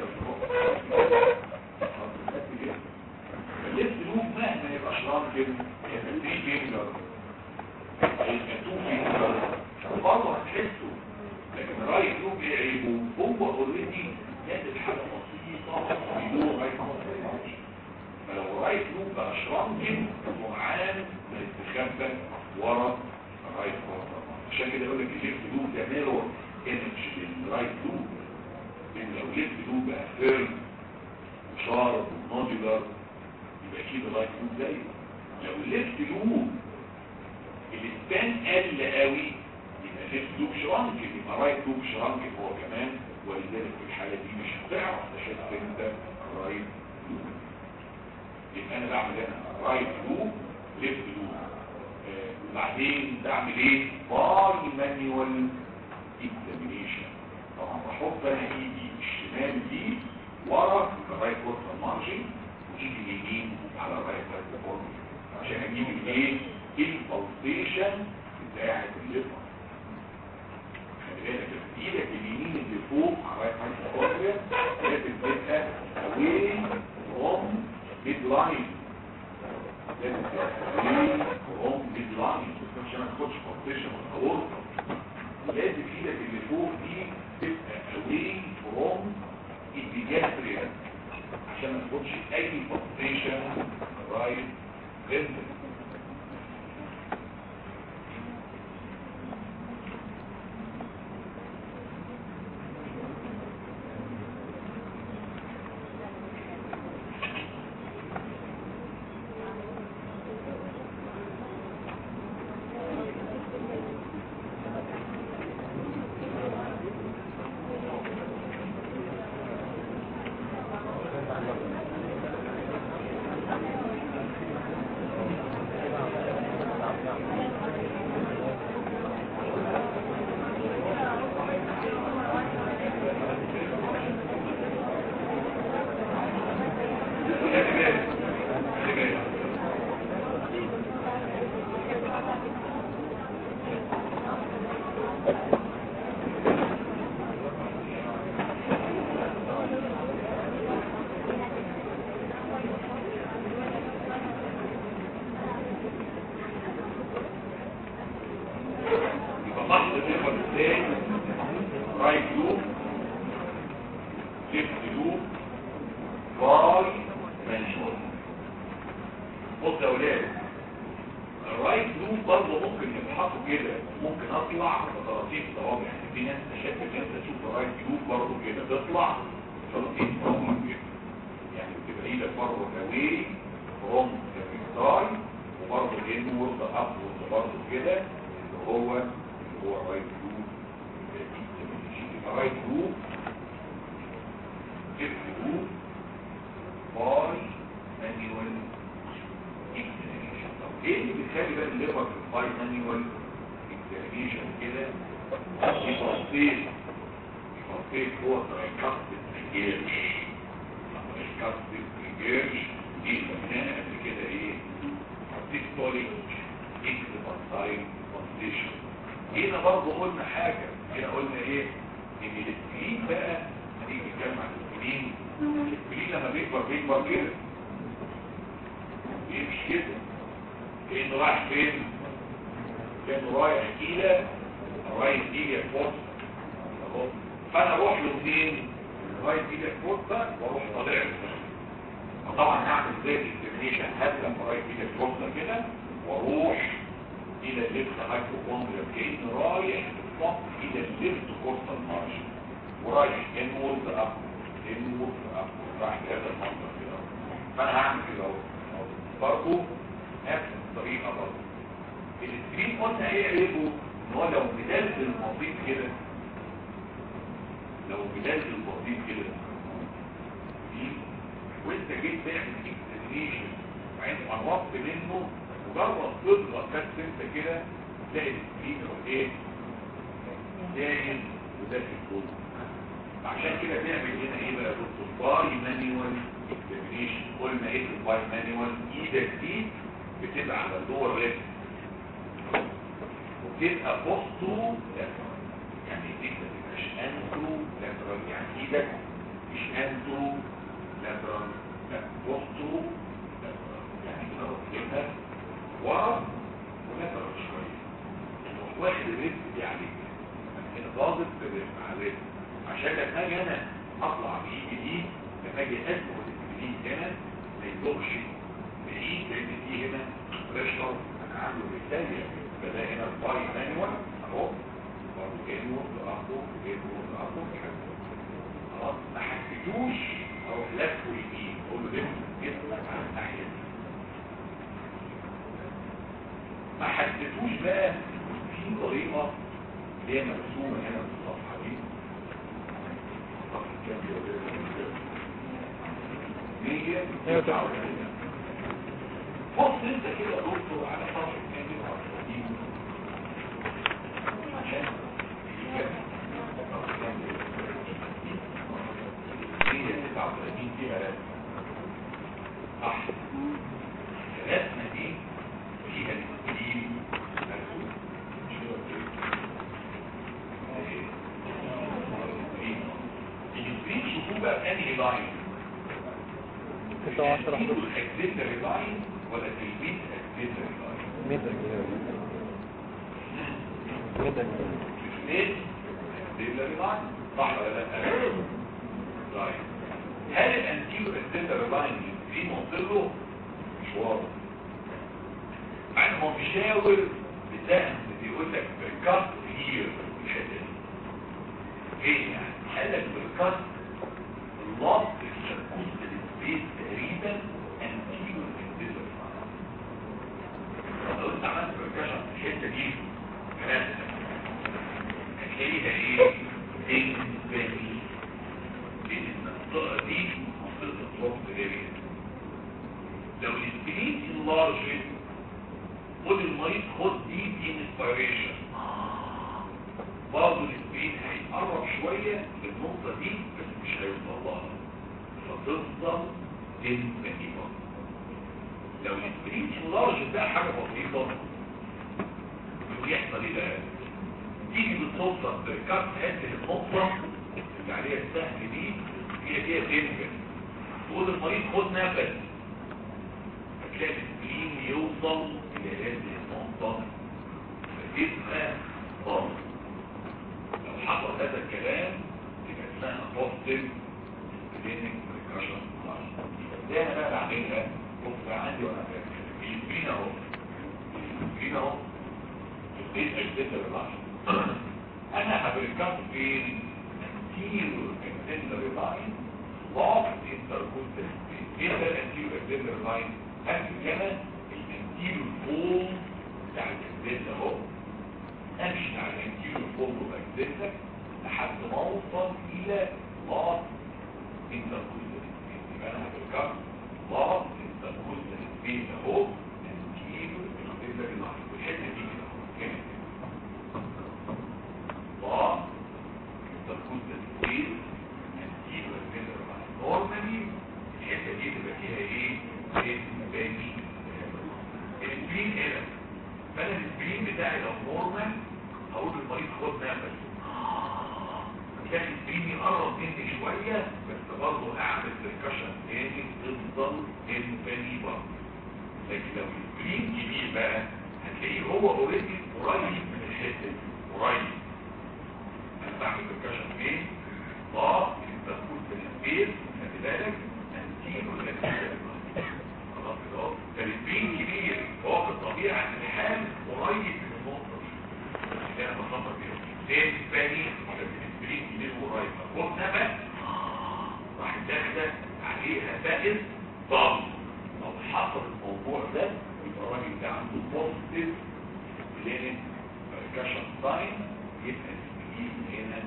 الليفت لوب مهما يبقى شرانكل يبقى 3 فينجر يبقى 2 فينجر برضه هتحسه لكن رايت لوب ايه عيبه هو اوريدي نازل حاجه بسيطه بدون رايت لوب فلو رايت لوب بقى شرانكل معان يستخبى ورا الرايت لوب عشان كده يقول لك الليفت لوب ده ميرور ايمج للرايت لوب لان لو الليفت لوب بقى فيرم وشارب ونودولار يبقى اكيد الرايت لوب زيه لو الليفت لوب الاسبان قل قوي يبقى ليفت لوب شرانك يبقى رايت لوب شرانك هو كمان ولذلك في الحالة دي مش هتعرف تشوف انت رايت لوب يبقى انا بعمل انا رايت لوب ليفت لوب وبعدين بعمل ايه باي مانيوال اكزامينيشن طبعا بحط انا ايدي الشمال دي ورا الرايت كورتر مارجن وايدي اليمين على الرايت كورتر عشان اجيب الايه البلطيشن بتاعت الليفر خلي بالك ايدك اليمين اللي فوق على الرايت كورتر لازم تبقى away from midline لازم تبقى away from midline عشان ما تاخدش بلطيشن من الاورطه لازم ايدك اللي فوق دي تبقى away from البيجاتريا عشان ما تاخدش اي بلطيشن رايت جدا يبقى بحث الليفر ازاي رايت لوب ليفت لوب باي مانيوال بص يا ولاد الرايت لوب برضه ممكن يتحطوا كده ممكن اطلع بطراطيف صوابع يعني في ناس تشك ان انت تشوف الرايت لوب برضه كده تطلع بطراطيف صوابع كده يعني بتبقى ايدك برضه اواي فروم ذا وبرضه انورد ابورد برضه كده اللي هو اللي هو رايت لوب يبقى رايت لوب ليفت لوب باي مانيوال اكزامينيشن طب ايه اللي بيخلي بقى الليفر في الباي مانيوال اكزامينيشن كده يفصيل يفصيل هو ترايكاستد ريجيرش ترايكاستد ريجيرش دي سميناها قبل كده ايه ارتيستوليك اكزبانسايد كونديشن هنا برضه قلنا حاجة هنا قلنا ايه ان الاسكرين بقى هنيجي نتكلم عن الاسكرين الاسكرين لما بيكبر بيكبر كده بيمشي كده كأنه رايح فين كأنه رايح الى رايح الى فوق اهو فانا اروح له منين رايح الى فوق واروح طالع له فطبعا هعمل زي الاكزامينيشن هدلم رايح الى فوق كده واروح الى الليفت هايبوكوندريا كأن رايح بالضبط الى الليفت كورتال مارجن ورايح انورد اب انورد اب رايح بهذا المنظر كده فانا هعمل كده اهو برضه نفس الطريقه برضه السكرين قلنا ايه عيبه ان هو لو بدلت البسيط كده لو بدلت البسيط كده دي وانت جيت تعمل اكزامينيشن وعند قربت منه مجرد تضغط بس انت كده تلاقي السكرين هو ايه داخل وداخل جوه عشان كده تعمل هنا ايه بقى دكتور باي مانيوال اكزامينيشن قلنا ايه الباي مانيوال ايدك دي بتبقى على اللور ليفت وبتبقى بوستو لاترال يعني ايديك ما تبقاش انترو لاترال يعني ايدك مش انترو لاترال لا بوستو لاترال يعني كده بتبقى ورا ولاترال شويه واخد الريسك دي عليك هنا ضاغط بالريسك على الريسك عشان لما اجي انا اطلع بايدي دي لما اجي ادخل بايدي هنا ما يدوخش بعيد لان دي هنا بريشر انا عامله بالتالي فده هنا الباي مانوال اهو برضه كانه وقت اخره كانه وقت اخره خلاص ما حسيتوش اروح لفه يمين اقول له لف جسمك على الناحيه دي ما حسيتوش بقى في طريقة اللي هي مرسومة هنا في الصفحة دي صفحة كام مية بص انت كده يا دكتور على صفحة 139 عشان هي 39 فيها رسمة صح الرسمة دي فيها السكين مرسوم مش هو السكين شوفوه بقى في انهي لاين تسعة عشر السكين والاكسلري لاين ولا في الميت اكسلري لاين ميتا ميتا الاثنين اكسلري لاين صح ولا لا لاين هل الانتيرو اكسلري لاين في منطقه مش واضح مع ان هو مشاور بسهم بيقول لك بالكات هير الحته دي ايه يعني قال لك بالكات اللفظ الشركوز السبيس تقريبا انتيرو اكسلري لاين لو انت عملت بركشن في الحته دي ثلاثه هتلاقيها ايه؟ انفاني لان المنطقه دي منطقه الروب اريا لو السبليت انلارجت خد المريض خد دي انسبيريشن برضه السبليت هيقرب شويه للنقطه دي بس مش هيوصل لها فتفضل انفاني برضه لو السبليت انلارجت ده حاجه بسيطه يحصل ايه بقى؟ تيجي بالصدفه تركب حته النقطه اللي عليها السهم دي هي فيها تنفذ تقول للمريض خد نفس هتلاقي السبلين يوصل الى هذه النقطه فتبقى ضغط لو حصل هذا الكلام تبقى اسمها بوستيف سبلينك بريكشن ده انا بقى بعملها بص بقى عندي وانا فاكر السبلين اهو السبلين اهو البيت اكسنتر لاين انا هبركب فين انتيرو اكسنتر لاين ضغط انتركوستال ايه ده الانتيرو اكسنتر لاين هكتب هنا الانتيرو فول بتاع الاكسنتر اهو امشي على الانتيرو فول والاكسنتر لحد ما اوصل الى ضغط انتركوستال يبقى انا هبركب ضغط انتركوستال سبيس اهو انتيرو اكسنتر لاين والحته دي كده الله تكون تسويل هنجيب الفيلر مع نورمالي الحته دي تبقى فيها ايه الباني السبرين هنا فانا السبرين بتاعي لو نورمال هقول للمريض خد نفس كان السبرين يقرب مني شويه بس برضه اعمل بركشن تاني تفضل الباني برضه لكن لو السبرين كبير بقى هتلاقيه هو اوريدي قريب من الحته دي قريب بعمل بركشن فين ضاء التنفس بالسبيس خلي بالك انتينو خلاص كده اهو فالسبين كبير هو في الطبيعه عند الحال قريب من النقطه دي اللي انا بخطر بيها زي الثاني السبين كبير قريب فخد نفس راح داخله عليها بائس ضم لو حصل الموضوع ده يبقى الراجل ده عنده بوزيتيف كلينيك بركشن ساين يبقى هنا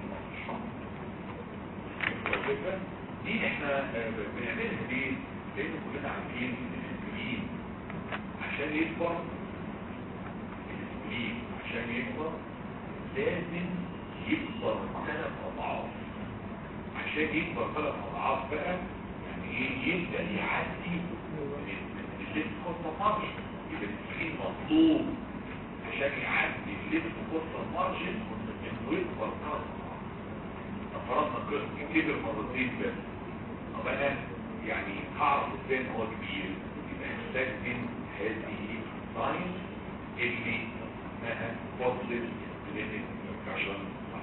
الفكرة دي احنا بنعملها ليه؟ لان كلنا عارفين ان الاسبرين عشان يكبر الاسبرين عشان يكبر لازم يكبر ثلاث اضعاف عشان يكبر ثلاث اضعاف بقى يعني ايه يبدا يعدي من الليفت كوستا مارجن يبقى الاسبرين مطلوب عشان يعدي الليفت كوستا مارجن انه يكبر ثلاث فرضنا كبر مرتين بس طب انا يعني هعرف ازاي ان هو كبير يبقى هستخدم هذه الساين اللي اسمها بوزيتيف كلينيك بركشن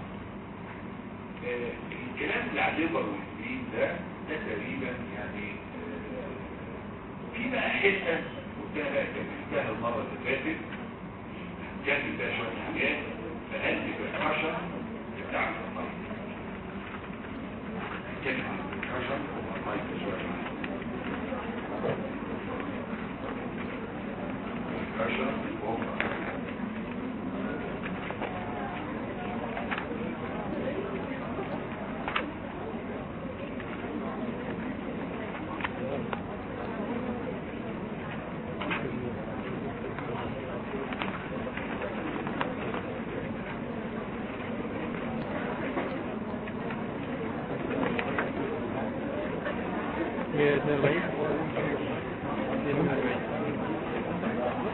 الكلام اللي على الليبر والسبين ده ده تقريبا يعني آه في بقى حته قلتها بقى كملتها المره اللي فاتت هنكمل بقى شويه حاجات في قلب البركشن بتاع الفايت كلمة عشان المايك شوية بركشن مية اتنين وأربعين اتنين وأربعين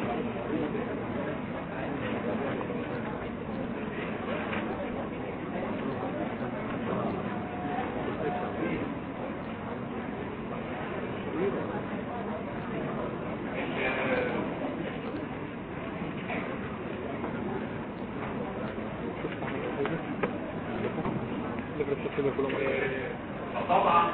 الليبر التقسيمة كلهم فطبعا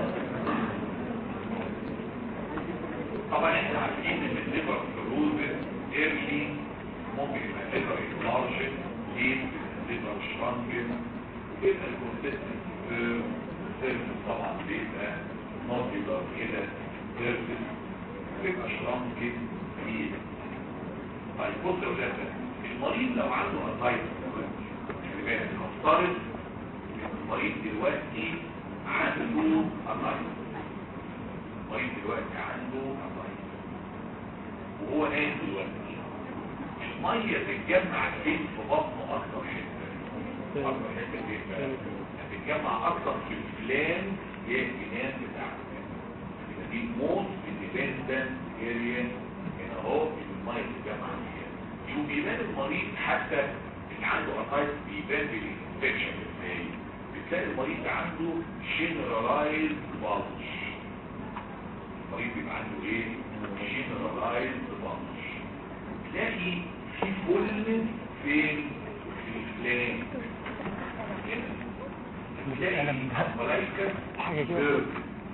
طبعا احنا عارفين ان الليبر فلوز ايرلي ممكن يبقى الليبر انلارجن ليه الليبر شرانكن وبيبقى الكونسيستنت سيرفس طبعا بيبقى نوبيلر كده سيرفس بيبقى شرانكن كبير طيب بص يا ولاد المريض لو عنده ارتايتس دلوقتي خلي بالك نفترض المريض دلوقتي عنده ارتايتس المريض دلوقتي عنده ارتايتس وهو نايم دلوقتي الميه تتجمع فين في بطنه اكتر حته اكتر حته فين بقى هتتجمع اكتر في الفلان هي الجنان بتاعته يبقى دي موست اندبندنت اريا هنا اهو الميه تتجمع فيها شوف بيبان المريض حتى اللي عنده ارتايتس بيبان بالانفكشن ازاي بتلاقي المريض عنده جنرالايز بالج المريض بيبقى عنده ايه جنرالايز بالج تلاقي في كل فين في الفلان هنا تلاقي ملايكة حاجة كده. بيرد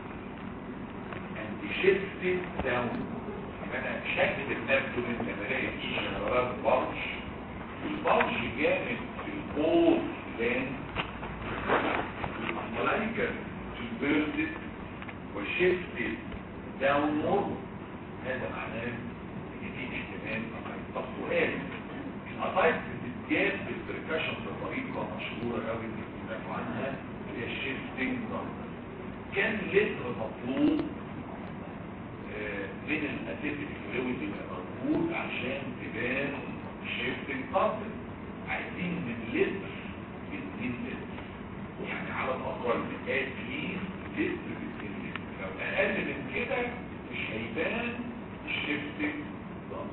and shifted down يبقى انا شكل النبتون لما الاقي فيه جنرالات بالج والبالج جامد في البول فلان الملايكة converted وشفتت downward هذا معناه ان دي احتمال أقايد. طب سؤال الأقايد بتتجاب بالبركاشن بطريقة مشهورة قوي اللي بيسمعوا عنها اللي هي الشيفتنج كان لتر مطلوب آه، من الاسيتيك فلويد يبقى موجود عشان تبان شيفتنج قبل عايزين من لتر ل 2 لتر يعني على الاقل اتليست لتر ب 2 لتر لو اقل من كده مش هيبان الشيفتنج ضغط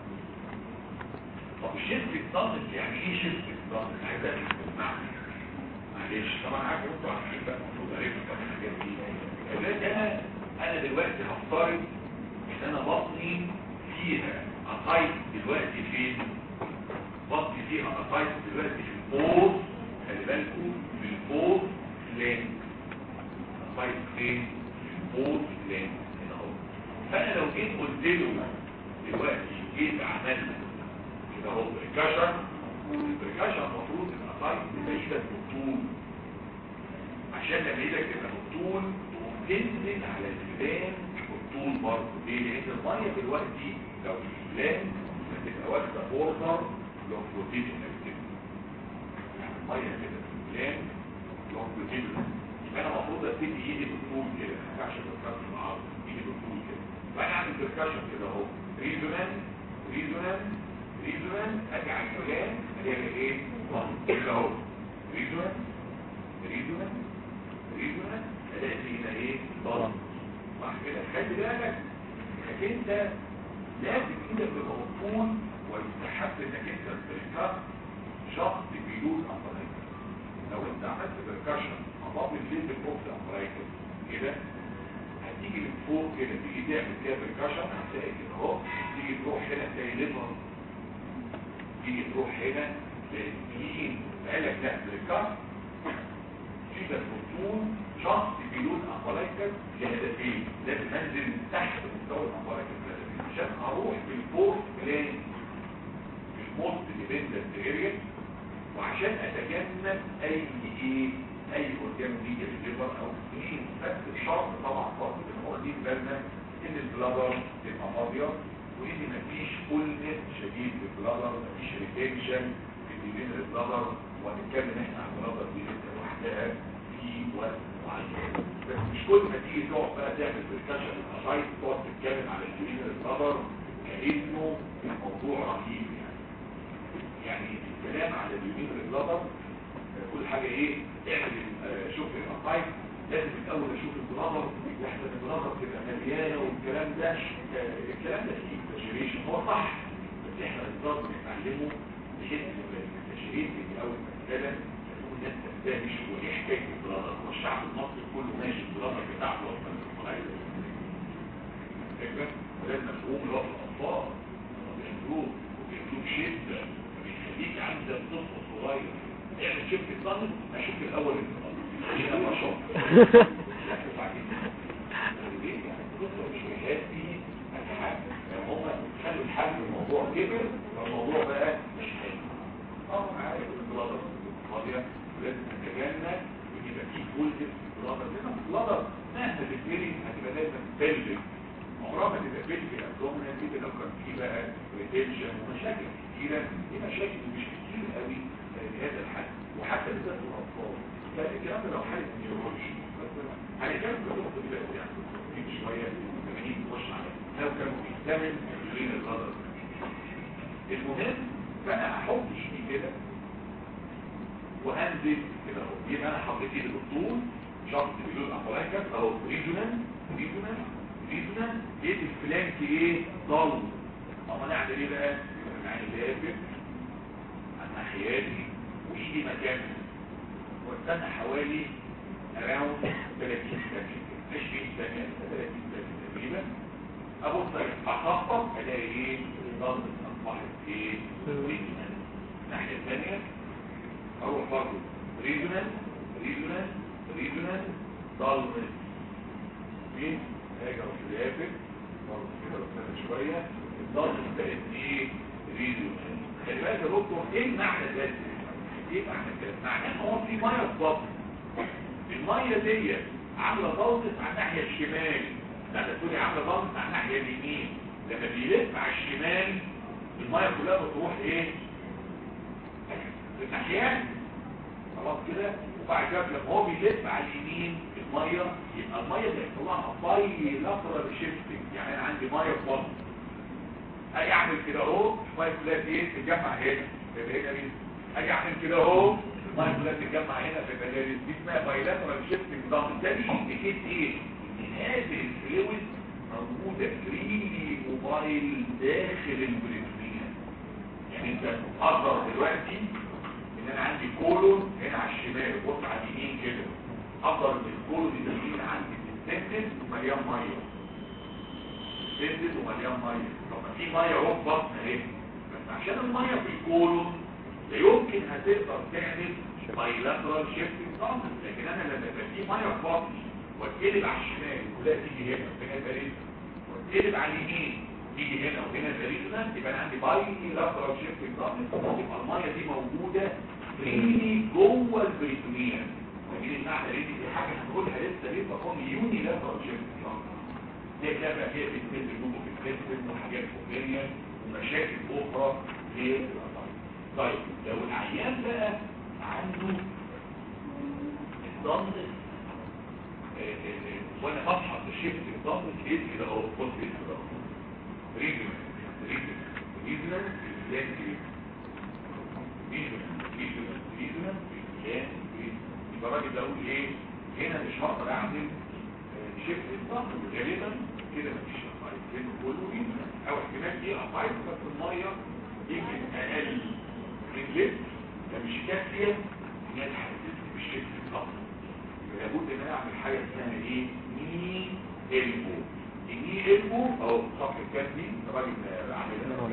طب الشيفتنج ضغط يعني ايه شيفتنج ضغط؟ عايزك تسمعني معلش طبعا عارف انتوا عارفين بقى المفروض عرفتوا كمان الحاجات دي اولاد انا انا دلوقتي هفترض ان انا بطني فيها قطايف دلوقتي فين بطني فيها قطايف دلوقتي في البوز خلي بالكم في البوز لين قطايف فين في البوز لين هنا اهو فانا لو جيت قلت له دلوقتي جيت عملت كده اهو بريكاشن البريكاشن المفروض القطايف تبقى ايدك بالطول عشان لما ايدك تبقى بالطول تقوم تنزل على الفلان بالطول برضه ليه؟ لان الميه دلوقتي لو في الفلان هتبقى واخده اوردر لونجيتيودنال اكتيفيتي يعني الميه كده في الفلان لونجيتيودنال يبقى انا المفروض ابتدي ايدي بالطول كده ما ينفعش بركاشن العرض ايدي بالطول كده وانا اعمل بركاشن كده اهو ريزونان ريزونان ريزونان اجي على الفلان الاقي ايه؟ كده اهو ريزونان ريزونان ريزونان الاقي هنا ايه؟ ضغط صح كده خلي بالك انك انت لازم ايدك تبقى مطول ويستحب انك انت تركب شخص بيدوز امبرايكس لو انت عملت بركشن امام الفيلد فوق امبرايكس كده هتيجي من فوق كده تيجي تعمل كده بركشن هتلاقي كده اهو تيجي تروح هنا تلاقي ليفر تيجي تروح هنا تلاقي سكين قالك لا بركشن كده الفطور شخص بيلون امبرايكس لهدفين لازم انزل تحت مستوى الامبرايكس لهدفين عشان اروح بالفورس بلان الموست ديبندنت اريا وعشان اتجنب اي ايه اي قدام دي الليفر او سكين بس الشرط طبعا برضه ان هو دي بالنا ان البلادر تبقى فاضيه وان مفيش فولنس شديد في البلادر مفيش ريتنشن في الديلين البلادر وهنتكلم احنا عن البلادر دي لوحدها في وقت معين بس مش كل ما تيجي تقعد بقى تعمل بركشن الاسايد تقعد تتكلم على الديلين البلادر كانه الموضوع رهيب يعني يعني الكلام على الديلين البلادر كل حاجه ايه اعمل آه، شوف الاسايد لازم الاول اشوف البلادر واحسن البلادر تبقى مليانه والكلام ده آه، الكلام ده فيه تشريش هو صح بس احنا النظام بنتعلمه بحيث ان التشريش اللي اول ما نتكلم تكون الناس تنتبهش هو ايه حكايه البلادر هو الشعب المصري كله ماشي البلادر بتاعته اصلا في الصلاة فكرة ولازم مفهوم اللي هو في الاطفال بيعملوه وبيعملوه بشده فبيخليك عندك طفل صغير اعمل شفت الصنم اشوف الاول الصنم عشان ابقى شاطر لكن بعدين ليه يعني الطفل مش هيهدي الحل لو هم خلوا الحل الموضوع كبر فالموضوع بقى مش حلو اه عارف البلادر فاضيه لازم تتجنب ويبقى في جزء في البلادر لان البلادر مهما تتمري هتبقى دايما بلد عمرها ما تبقى بلد الابدومينال دي لو كان في بقى ريتنشن ومشاكل كتيره دي مشاكل مش كتير قوي بهذا الحد وحتى بالذات الاطفال لان الكلام ده لو حاله نيورولوجي هنتكلم في النقطه دي بس يعني في شويه لما نيجي نخش على لو كانوا بيحتمل تشغيل الغدر المهم فانا هحط ايدي كده وهنزل كده اهو يبقى انا حطيت ايدي بالطول شخص بيقول ابولاكس اهو ريجونال ريجونال ريجونال لقيت الفلانك ايه ضل اما نعمل ايه بقى يبقى معايا لافف عن ناحياتي وايدي مكانها واستنى حوالي اراوند 30 ثانيه 20 ثانيه 30 ثانيه تقريبا ابص اخطط الاقي ايه الضغط اصبحت ايه ريجونال الناحيه الثانيه اروح برضه ريجونال ريجونال ريجونال ضلمت مين هاجي اروح لافف برضه كده بستنى شويه الضغط بقت ايه ريجونال خلي بالك يا دكتور ايه معنى ده ايه معنى كده معناه ان هو في ميه في بطن الميه دي عامله ضغط على الناحيه الشمال لا ده تقولي عامله ضغط على الناحيه اليمين لما بيلف على الشمال الميه كلها بتروح ايه الناحيات خلاص كده وبعد كده لما هو بيلف على اليمين الميه يبقى الميه بيحصل لها باي لاترال شيفتنج يعني انا عندي ميه في بطن اجي اعمل كده اهو الميه كلها دي ايه تتجمع هنا تبقى هنا مين اجي اعمل كده اهو الميه كلها تتجمع هنا في بلاريس دي اسمها بايلاترال شيفتنج ضغط ده بيديكيت ايه ان هذه الفلويد موجوده فريلي موبايل داخل البريتونيه يعني انت اقدر دلوقتي ان انا عندي كولون هنا على الشمال بص على اليمين كده اقدر ان الكولون اليمين عندي تتسدد ومليان ميه تتسدد ومليان ميه طب ما في ميه اهو في بطن اهي بس عشان الميه في الكولون لا يمكن هتقدر تعمل بايلاترال شيفتنج ضغط لكن انا لما يبقى في ميه في بطني واتقلب على الشمال كلها تيجي هنا هنا بريد واتقلب على اليمين تيجي هنا وهنا بريدنا يبقى انا عندي بايلاترال شيفتنج ضغط يبقى الميه دي موجوده فريلي جوه البريتونيه لكن المعنى دي دي حاجه هنقولها لسه ليه بقول يوني لاترال شيفتنج ضغط دي كده بقى فيها بتنزل جوه في الكليستين وحاجات فوقيه ومشاكل اخرى في الاطفال طيب لو العيان بقى عنده الضغط وانا بصحى بشيفت الضغط لقيت كده اهو بص كده اهو ريجن ريجن ريجن الفلان ريجن ريجن ريجن الفلان يبقى الراجل ده اقول ايه هنا مش هقدر اعمل شيفت الضغط غالبا كده مفيش افايد لانه كله ريجن او احتمال دي افايد بس الميه يمكن اقل رجلت فمش كافيه ان هي تحسسني بالشيفت الضغط لابد ان انا اعمل حاجه اسمها ايه ني البو الني البو او صف الكاس دي الراجل عاملها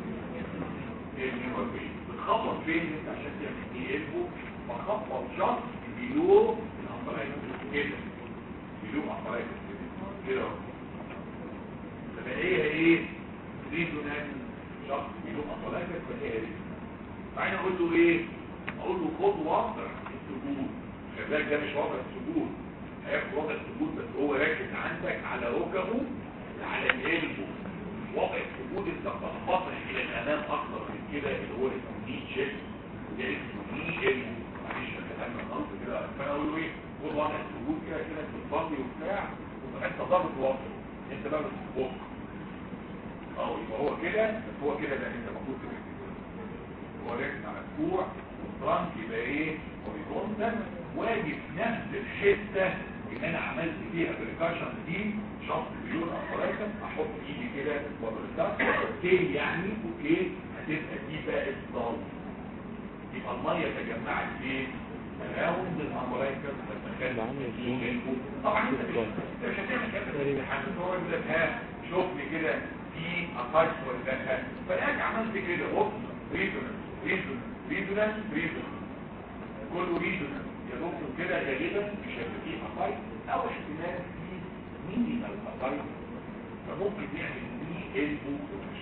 بتخبط فين انت عشان تعمل ني البو بخبط شخص بيلو الامبرايز كده بيلو امبرايز كده تبقى هي ايه ريزونال شخص بيلو امبرايز فهي دي بعدين اقول له ايه اقول له خد وضع السجود كذلك ده مش وضع السجود هياخد وضع السجود بس هو راكز عندك على ركبه على القلبه وضع السجود انت بتنبطح الى الامام اكتر من كده اللي هو اسمه ني تشيست وده اسمه ني ال معلش انا كلام النص كده فانا اقول له ايه خد وضع السجود كده كده بتصلي وبتاع وتبقى انت ضابط وضعه انت بقى بتظبطه اه يبقى هو كده بس هو كده ده انت المفروض تبقى كده هو راكن على الكوع والترانك يبقى ايه هوريزونتال واجي في نفس الحته اللي انا عملت فيها بريكاشن دي شخص بيقول اخريكم احط ايدي كده وبريكاشن اوكي يعني اوكي هتبقى دي بقى الضغط يبقى الميه تجمعت فين اراوند الامبرايكر لما كان في طبعا انت مش انت مش هتعمل كده في الامتحان هو يقول لك ها شوف لي كده في افايس ولا لا فانا عملت كده هوب ريزونانس ريزونانس ريزونانس ريزونانس كله ريزونانس يا دكتور كده غالبا مش هيبقى فيه افايس او احتمال فيه مينيمال افايس فممكن يعمل دي البو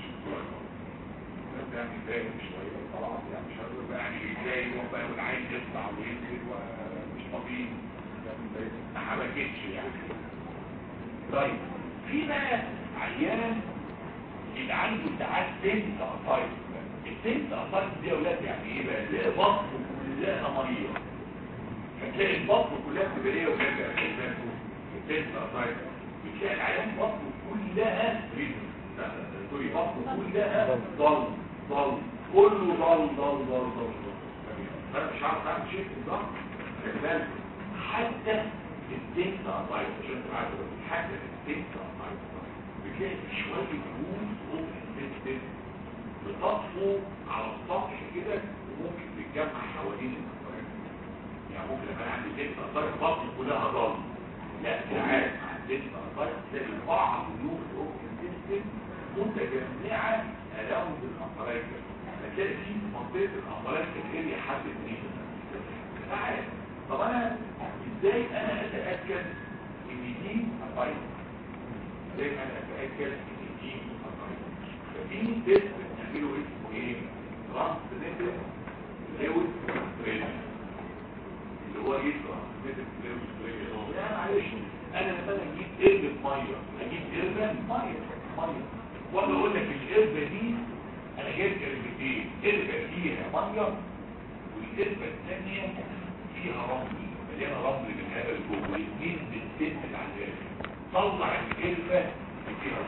يعني فاهم شويه طبعا يعني مش هقول بقى يعني ازاي يروح بقى والعين يطلع وينزل ومش طبيعي ما حبكتش يعني طيب في بقى عيان يبقى عنده ساعات تنس قصايد التنس قصايد دي يا اولاد يعني ايه بقى تلاقي بطنه كلها ميه فتلاقي البطن كلها بتبقى ايه ولا التنس قصايد بتلاقي العيان بطنه كلها ريزم سوري بطنه كلها ضل ضل كله ضل ضل ضل ضل انا مش عارف اعمل شيء بالظبط خلي حتى التنس قصايد عشان تبقى عارف حتى التنس قصايد بتلاقي شوية جهود ممكن تنزل بتطفو على السطح كده وممكن تتجمع حوالين المنطقة يعني ممكن لما انا عندي تنس اثار البطن كلها ضل لا ساعات عندنا اثار تلاقي بعض جيوب ممكن تنزل متجمعة اراوند الامبرايكا هتلاقي في منطقة الامبرايكا اللي هي حد منين ساعات طب انا ازاي انا اتاكد ان دي امبرايكا ازاي انا اتاكد ان دي امبرايكا ففي تيست بنعمله اسمه ايه ترانسميتر لويس بريشر اللي هو ايه ترانسميتر لويس بريشر يعني معلش انا مثلا اجيب قربة ميه اجيب قربة ميه ميه وانا اقول لك القربة دي انا جايب قربتين قربة فيها ميه والقربة الثانية فيها رمل مليانة رمل من هذا الجو والاثنين بالسن على طلع القربة فيها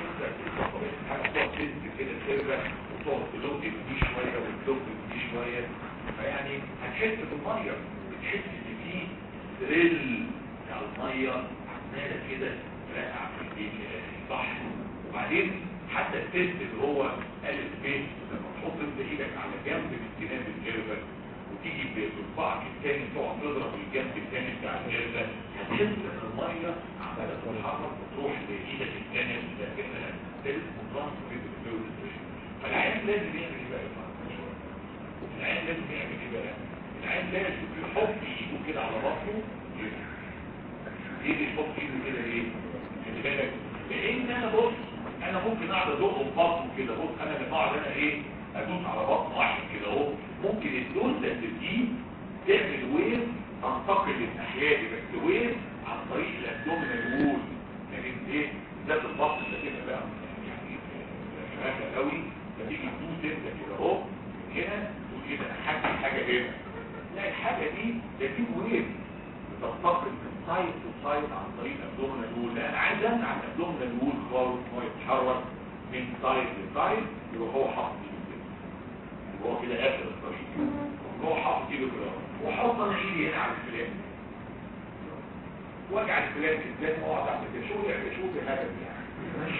الميه حاجة تقعد تنزل كده القربة وتقعد تلوك دي شوية وتلوك دي شوية فيعني هتحس بالميه بتحس ان في دريل على الميه عماله كده راقع في البحر وبعدين حتى التست اللي هو الف ب لما تحط انت ايدك على جنب من جناب الجربه وتيجي بصبعك الثاني تقعد تضرب الجنب الثاني بتاع الجربه هتحس ان الميه عماله تتحرك وتروح لايدك الثانيه لكنها ده اسمه ترانسفير فالعيان لازم يعمل ايه بقى يا فندم؟ العين لازم يعمل ايه بقى العين لازم يحط ايده كده على بطنه ايه يحط ايده كده ايه خلي بالك لان انا بص انا ممكن اقعد ادق في بطنه كده بص انا لما اقعد انا ايه ادوس على بطن واحد كده اهو ممكن الدوسه دي تعمل ويف تنتقل للناحيه دي بس ويف عن طريق الابدومينال وول لكن ايه ذات البطن ده كده بقى يعني شغاله قوي فتيجي تدوس انت كده اهو هنا وكده حاجة حاجة هنا لا الحاجة دي ده دي ويف بتنتقل من سايد تو سايد عن طريق الابدومينال وول لا انا عايز امنع الابدومينال وول خالص ان هو يتحرك من سايد لسايد يبقى هو حاطط ايده كده يبقى هو كده قافل الطريق هو حاطط ايده كده وحط انا ايدي هنا على الفلان واجعل الفلان قدام واقعد اعمل كده شوف يعني شوف الهدف يعني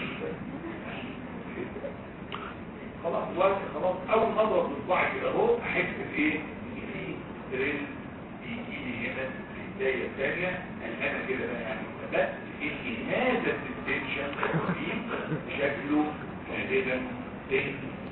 خلاص وقت خلاص اول ما اضرب بصباعي كده اهو احس بايه ان في تريل في ايدي هنا في البدايه الثانيه انا كده بقى يعني بس ان هذا التنشن شكله غالبا تنس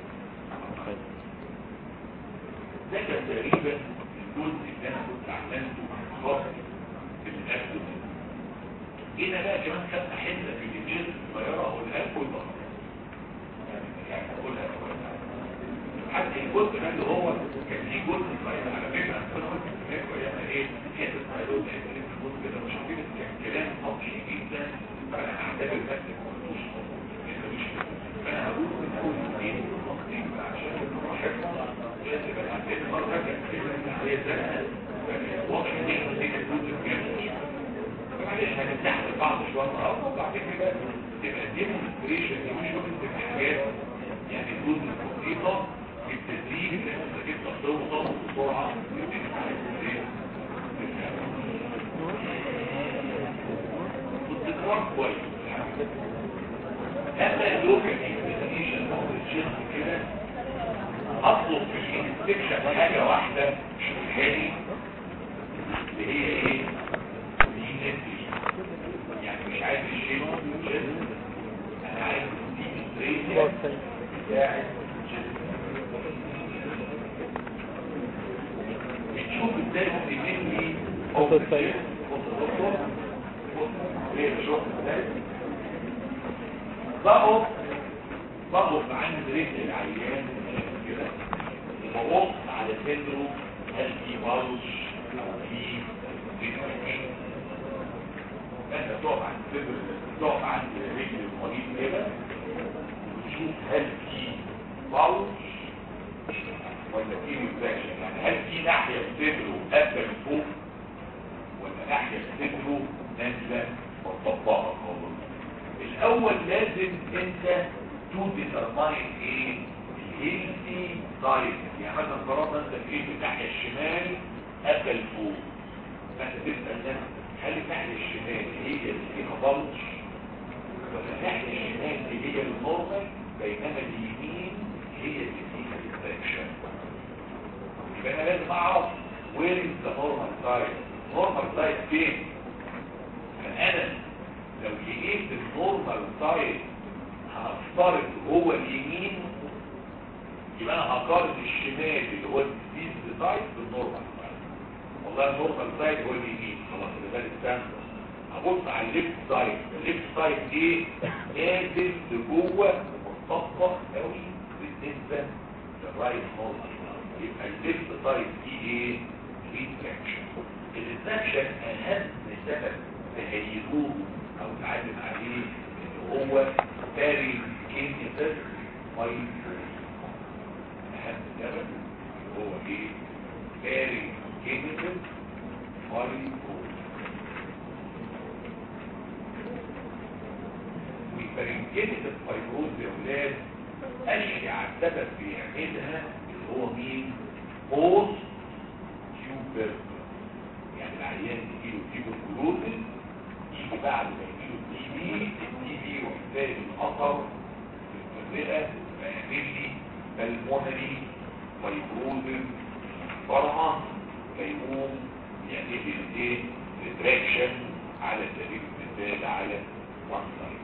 ده كان تقريبا الجزء اللي انا كنت عملته خاص بالابدومين هنا بقى كمان خدنا حته في الجلد الصغيره اقولها لكم البطن يعني اقولها حتى الجزء ده اللي هو كان ليه جزء صغير على فكره انا قلت لكم يا ايه حته صغيره حته الجزء كده مش عارفين كان كلام سطحي جدا فانا اعتبر نفسي ما قلتوش واضح ان احنا نسينا الجزء الجامد معلش هنفتح بعض شويه النهارده وبعد كده تبقى ديمونستريشن يشوف انت حاجات يعني الجزء البسيطه في التدريب لان انت جبت توصل بسرعه والتكرار كويس اما اللوكال اكسبليشن او الجسم كده اطلب في الانسبكشن حاجه واحده مش الحالي اللي هي ايه؟ دي نتي يعني مش عايز الشيء جسم انا عايز ديمونستريشن بتاع الجسم بتشوف ازاي بتبني خط السير. بقف بقف عند رجل العيان كده وببص على صدره هل في بلش او في ديفرنشن انت تقف عند صدر تقف عند رجل المريض كده وتشوف هل في بلش ولا في ريفراكشن يعني هل في ناحيه في صدره قافله فوق ولا ناحيه في صدره نازله مطبقه خالص الاول لازم انت تو ديترماين ايه الهيلثي سايد يعني مثلا فرضنا انت في الناحيه الشمال قفل فوق فانت تسال نفسك هل الناحيه الشمال هي اللي فيها بلج ولا الناحيه الشمال اللي هي النورمال بينما اليمين هي اللي فيها الانفكشن يبقى انا لازم اعرف وير از ذا نورمال سايد نورمال سايد فين فانا لو لقيت النورمال سايد هفترض هو اليمين يبقى انا هقارن الشمال اللي هو الديزيز سايد بالنورمال سايد والله النورمال سايد هو اليمين خلاص اللي ده الستاندرد هبص على الليفت سايد الليفت سايد ايه نازل لجوه مطبق قوي بالنسبه للرايت نورمال يبقى الليفت سايد دي ايه ريتراكشن الريتراكشن اهم سبب تهيئوه او تعلم عليه ان هو باري كيميكال مايند اهم سبب هو ايه باري كيميكال مايند والبارينكيميكال فايبروز يا ولاد اشيع سبب بيعملها اللي هو مين بوست تيوبر يعني العيان يجيله تيوبركلوزس يجي بعد ما يجيله تي بي التي بي وبالتالي الاثر في الرئه فيعمل لي بالمونري فايبروزس فرعا فيقوم يعمل لي الايه ريتراكشن على سبيل المثال على وان سايد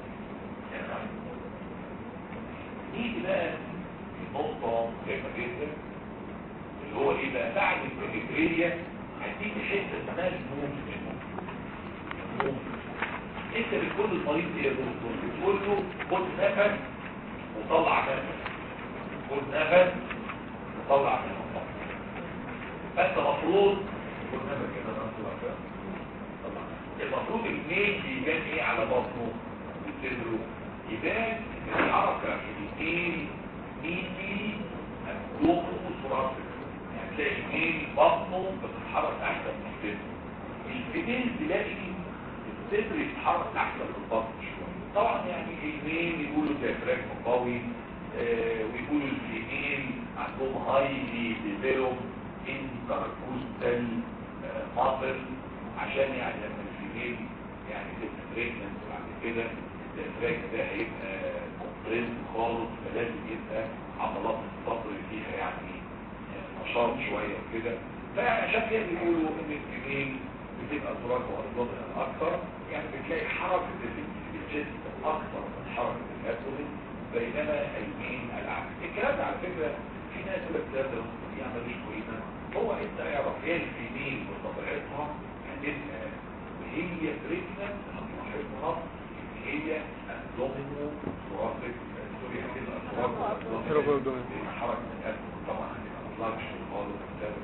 نيجي بقى النقطة مهمة جدا اللي هو ايه بقى بعد البريفرية هتيجي حتة اسمها الموت منه انت بتقول للمريض ايه يا دكتور بتقول له خد نفس وطلع نفس خد نفس وطلع نفس فانت مفروض خد نفس كده طلع نفس طلع نفس المفروض الميل بيبان ايه على بطنه وصدره يبان ان الحركه الاثنين ميلي هتدوخ وسرعه يعني تلاقي الميل بطنه بتتحرك احسن من الصدر الفيميل تلاقي الصدر يتحرك احسن من البطن شويه طبعا يعني الميل يقولوا ديافراجم قوي آه ويقولوا الفيميل عندهم هايلي ديفلوب انتركوستال ماسل عشان يعني لما الفيميل يعني تبقى بريجننت بعد كده الافراج ده هيبقى كومبريس خالص فلازم يبقى عضلات الصدر فيها يعني نشاط شويه وكده فعشان كده بيقولوا ان الجنين بتبقى سرعه واصدادها اكتر يعني بتلاقي حركه الجسم اكتر من حركه الابدومين بينما اليمين العكس الكلام ده على فكره في ناس يقول لك ده يعمل كويسه هو انت اعرف هي اليمين بطبيعتها هتبقى وهي بريجننت هتلاحظها هي الدومينو ثوراسيك سوري هتبقى ثوراسيك حركة القلب طبعا هتبقى مطلعش خالص بسبب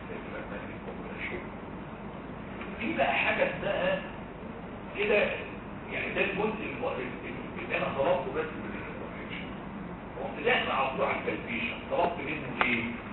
في بقى حاجة اسمها كده يعني ده الجزء اللي انا طلبته بس من الانفورميشن هو طلعنا على طول على الكالفيشن طلبت منه ايه؟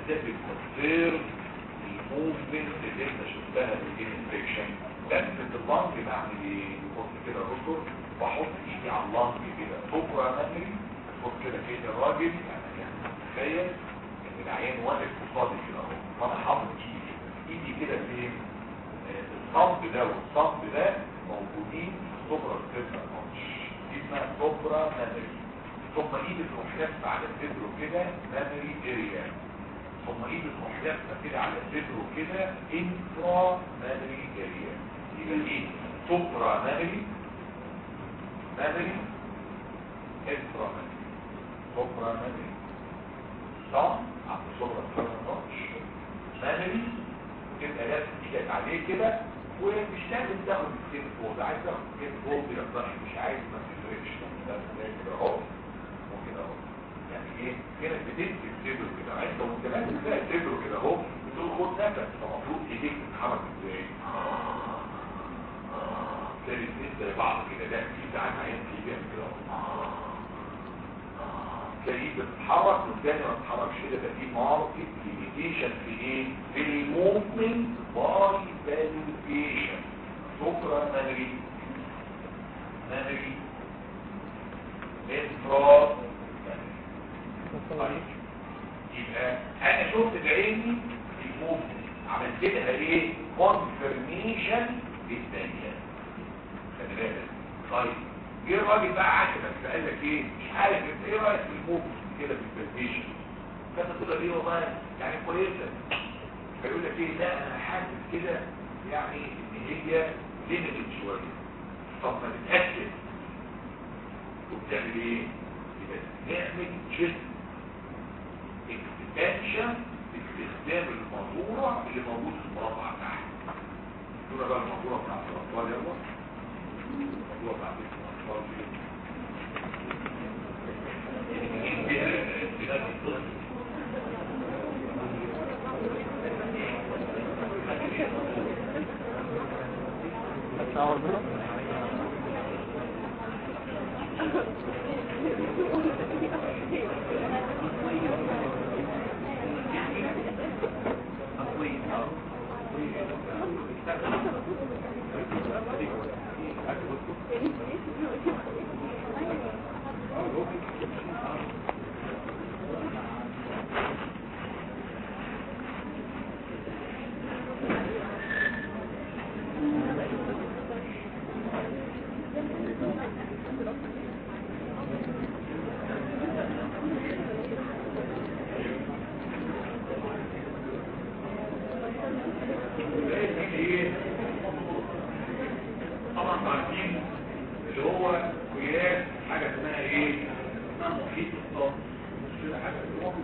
ده بيكونسيرف الموفمنت اللي احنا شفتها في الانفكشن لفه اللنج بعمل ايه؟ بحط كده الرسل واحط ايدي على اللنج كده سوبرا مانري بحط كده في ايد الراجل يعني يعني تخيل ان العيان واقف قصادي كده اهو وانا حاطط ايدي كده ايدي كده فين؟ آه، الصمت ده والصمت ده موجودين في السوبرا ستيرنا ماتش دي اسمها سوبرا مانري ثم ايد تروح لفه على صدره كده مانري اريا ثم ايد تروح لفه كده على صدره كده انفرا مانري اريا يبقى ايه سوبرا مانري مانري انفرا مانري سوبرا مانري صح عند سوبرا ستيرنا ماتش مانري تبقى لازم ايدك عليه كده ومش لازم تاخد السين فوق عايز تاخد السين فوق يقدرش مش عايز ما تفرقش ده كده اهو وكده اهو يعني ايه كده بتمسك صدره كده عايز لو انت لازم تلاقي صدره كده اهو بتقول خد نفس فالمفروض ايديك تتحرك ازاي تلاقي الاثنين زي بعض كده ده في ساعات عين في بيعمل كده اهو تلاقيه بتتحرك والتاني ما بتتحركش كده ده في ماركت ليميتيشن في ايه؟ في الموفمنت باي فاليفيشن سوبرا مانري مانري انفرا طيب يبقى انا شفت بعيني الموفمنت عملت لها ايه؟ كونفرميشن للثانيه خلي بالك طيب جه الراجل بقى عجبك فقال لك ايه مش عارف انت ايه رايك في الموفمنت كده في البرزنتيشن كانت تقول لي والله يعني كويسه فيقول لك ايه لا انا حاسس كده يعني ان هي ليميتد شويه طب ما تتاكد وبتعمل ايه يبقى نعمل جسم اكستنشن باستخدام الماسوره اللي موجود في المربع تحت دول بقى الماسوره بتاعت الاطفال يلا الموضوع بتاعت الاطفال هتعور منه ايه طبعا عارفين اللي هو قياس حاجه اسمها ايه اسمها محيط الصوت مش كده حاجه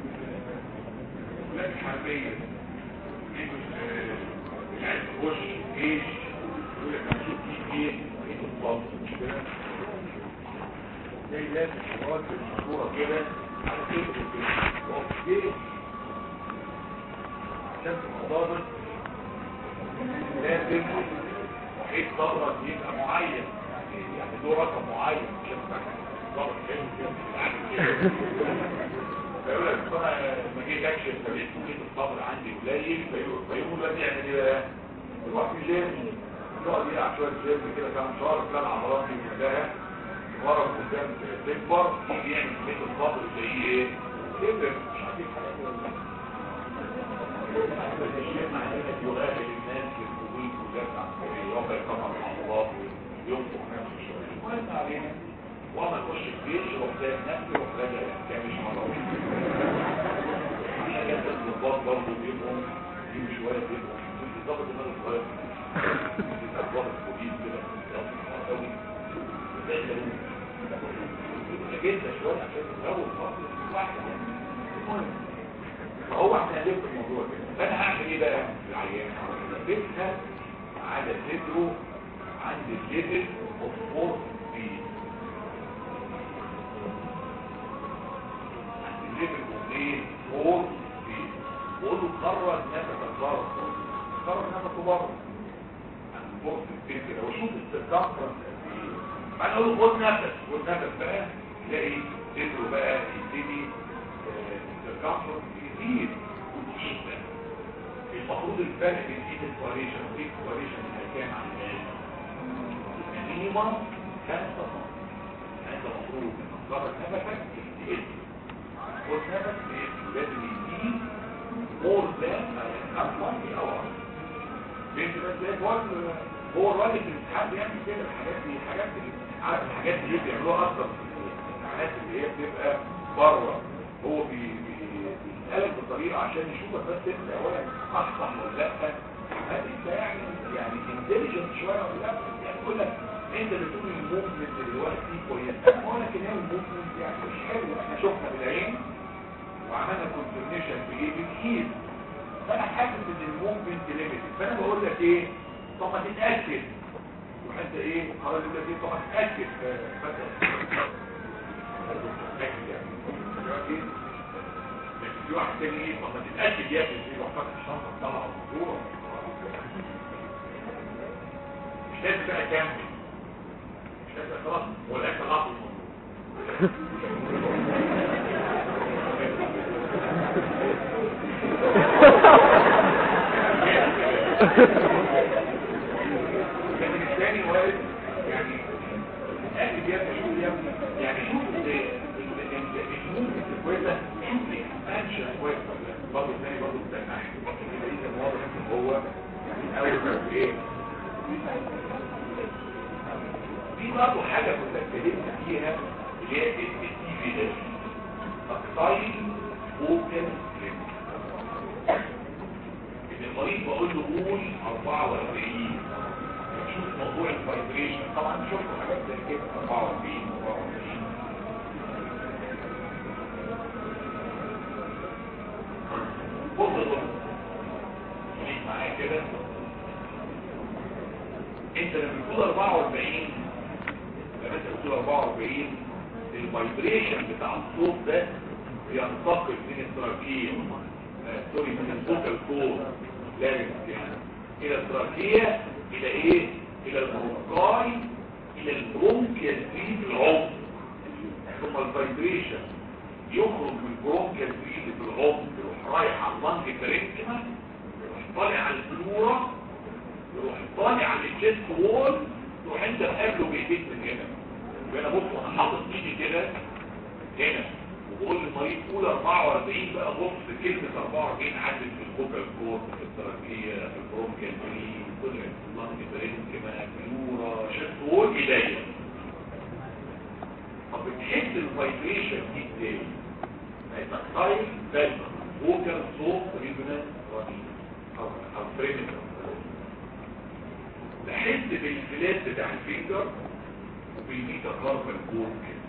ولاد حربيه يجوا مش عايز تخش جيش يقول لك هنشوف فيه ايه محيط الصوت مش كده زي لازم راجل صوره كده على كده كده هو في جيش عشان تبقى ضابط لازم محيط ضربك يبقى معين يعني يعني له رقم معين مش هتبقى ضرب كام كام يعني كده فيقول لك انا لما جيت اكشف فلقيت محيط الصبر عندي قليل فيقول فيقول لازم يعمل ايه بقى؟ يروح في جيم يقعد يلعب شويه جيم كده كام شهر تلاقي العضلات دي كلها ورا قدام تكبر يجي يعمل محيط الصبر تلاقيه ايه؟ كبر مش عارفين حاجه ولا الشيخ عندنا يؤهل الناس للقبول كليات عسكريه يوضع يقطع العضلات وينفخ نفسه شويه المهم علينا وانا اخش الجيش يروح زي نفسي يروح راجع كام مش مره في حاجات الضباط برضه بيبقوا يجوا شويه بيبقوا كنت ضابط دماغ صغير كنت ضابط كبير كده قوي زي ده جدا شويه عشان اول فصل واحد المهم فهو احنا هنلف الموضوع كده فانا هعمل ايه بقى في العيان بيتها على صدره عند الليفل اوف فور بي عند الليفل اوف ايه فور بي بقول له قرر نفسك بره قرر نفسه بره عند فور بي كده وشوف التكفر بعدين اقول له خد نفس خد نفس بقى تلاقي صدره بقى يبتدي التكفر يزيد ايه ده المفروض الفرق بين ايه الكواليشن وايه الكواليشن اللي كان عن المينيمم خمسة انت المفروض تقرر نفسك تقل والنفس لازم يزيد مور ذان اكبر في اور بنت بس زي الوزن هو الراجل في الامتحان بيعمل كده الحاجات دي الحاجات دي عارف الحاجات دي بيعملوها اكتر في الامتحانات اللي هي بتبقى بره هو بي بي- بيسالك بطريقه عشان يشوفك بس انت اولا صح صح ولا لا هل انت يعني يعني انتليجنت شويه ولا لا يعني يقول لك انت بتقول الموفمنت دلوقتي كويس انا بقول لك ان هي الموفمنت يعني مش حلو احنا شفنا بالعين وعملنا كونفرميشن بايه بالايد فانا حاسس ان الموفمنت ليميتد فانا بقول لك ايه طب ما تتاكد تروح انت ايه قرار يقول لك ايه طب ما تتاكد مثلا تتاكد يعني دلوقتي لكن في واحد تاني ايه طب ما تتاكد يا ابني يروح فاتح الشنطه طلع الموضوع مش لازم بقى كامل مش لازم خلاص هو الاكل غلط الموضوع لكن الثاني وارد يعني اكد يا ابني شوف يا ابني يعني شوف ال- ال- ال- الموفمنت كويسه شوف الاكسبانشن كويس برضه الثاني برضه بتاع ناحيه لكن ده واضح ان هو يعني اول ايه في برضه حاجه كنت اتكلمت فيها اللي هي التي في اس تكتايل فوكال ان المريض بقول له قول 44 شوف موضوع الفايبريشن طبعا شفتوا حاجات زي كده 44 44 بص بص خليك معايا كده انت لما بتقول 44 لما انت بتقول 44 الفايبريشن بتاع الصوت ده ينتقل من التراكيه آه، سوري من الفوكال كور لازم يعني الى التراكيه الى ايه الى البرونكاي الى البرونكيال تريد العمق ثم الفايبريشن يخرج من البرونكيال تريد في العمق يروح رايح على اللنج برينكما يروح طالع على البلورا يروح طالع على الجيست وول يروح انت تقابله بايديك من هنا يبقى انا بص انا حاطط ايدي كده هنا وبقول للمريض قول 44 بقى بص كلمة 44 عدت في الكوكا كور في التراكية في البرونكيال برين كل اللنج برينكما بلورا جيست وول ايديا طب بتحس الفايبريشن دي ازاي؟ تكتايل فالف فوكال صوت ريزونانس رنين او او فريمتر بحس بالانفلات بتاع الفينجر وبالميتا كاربال كور كده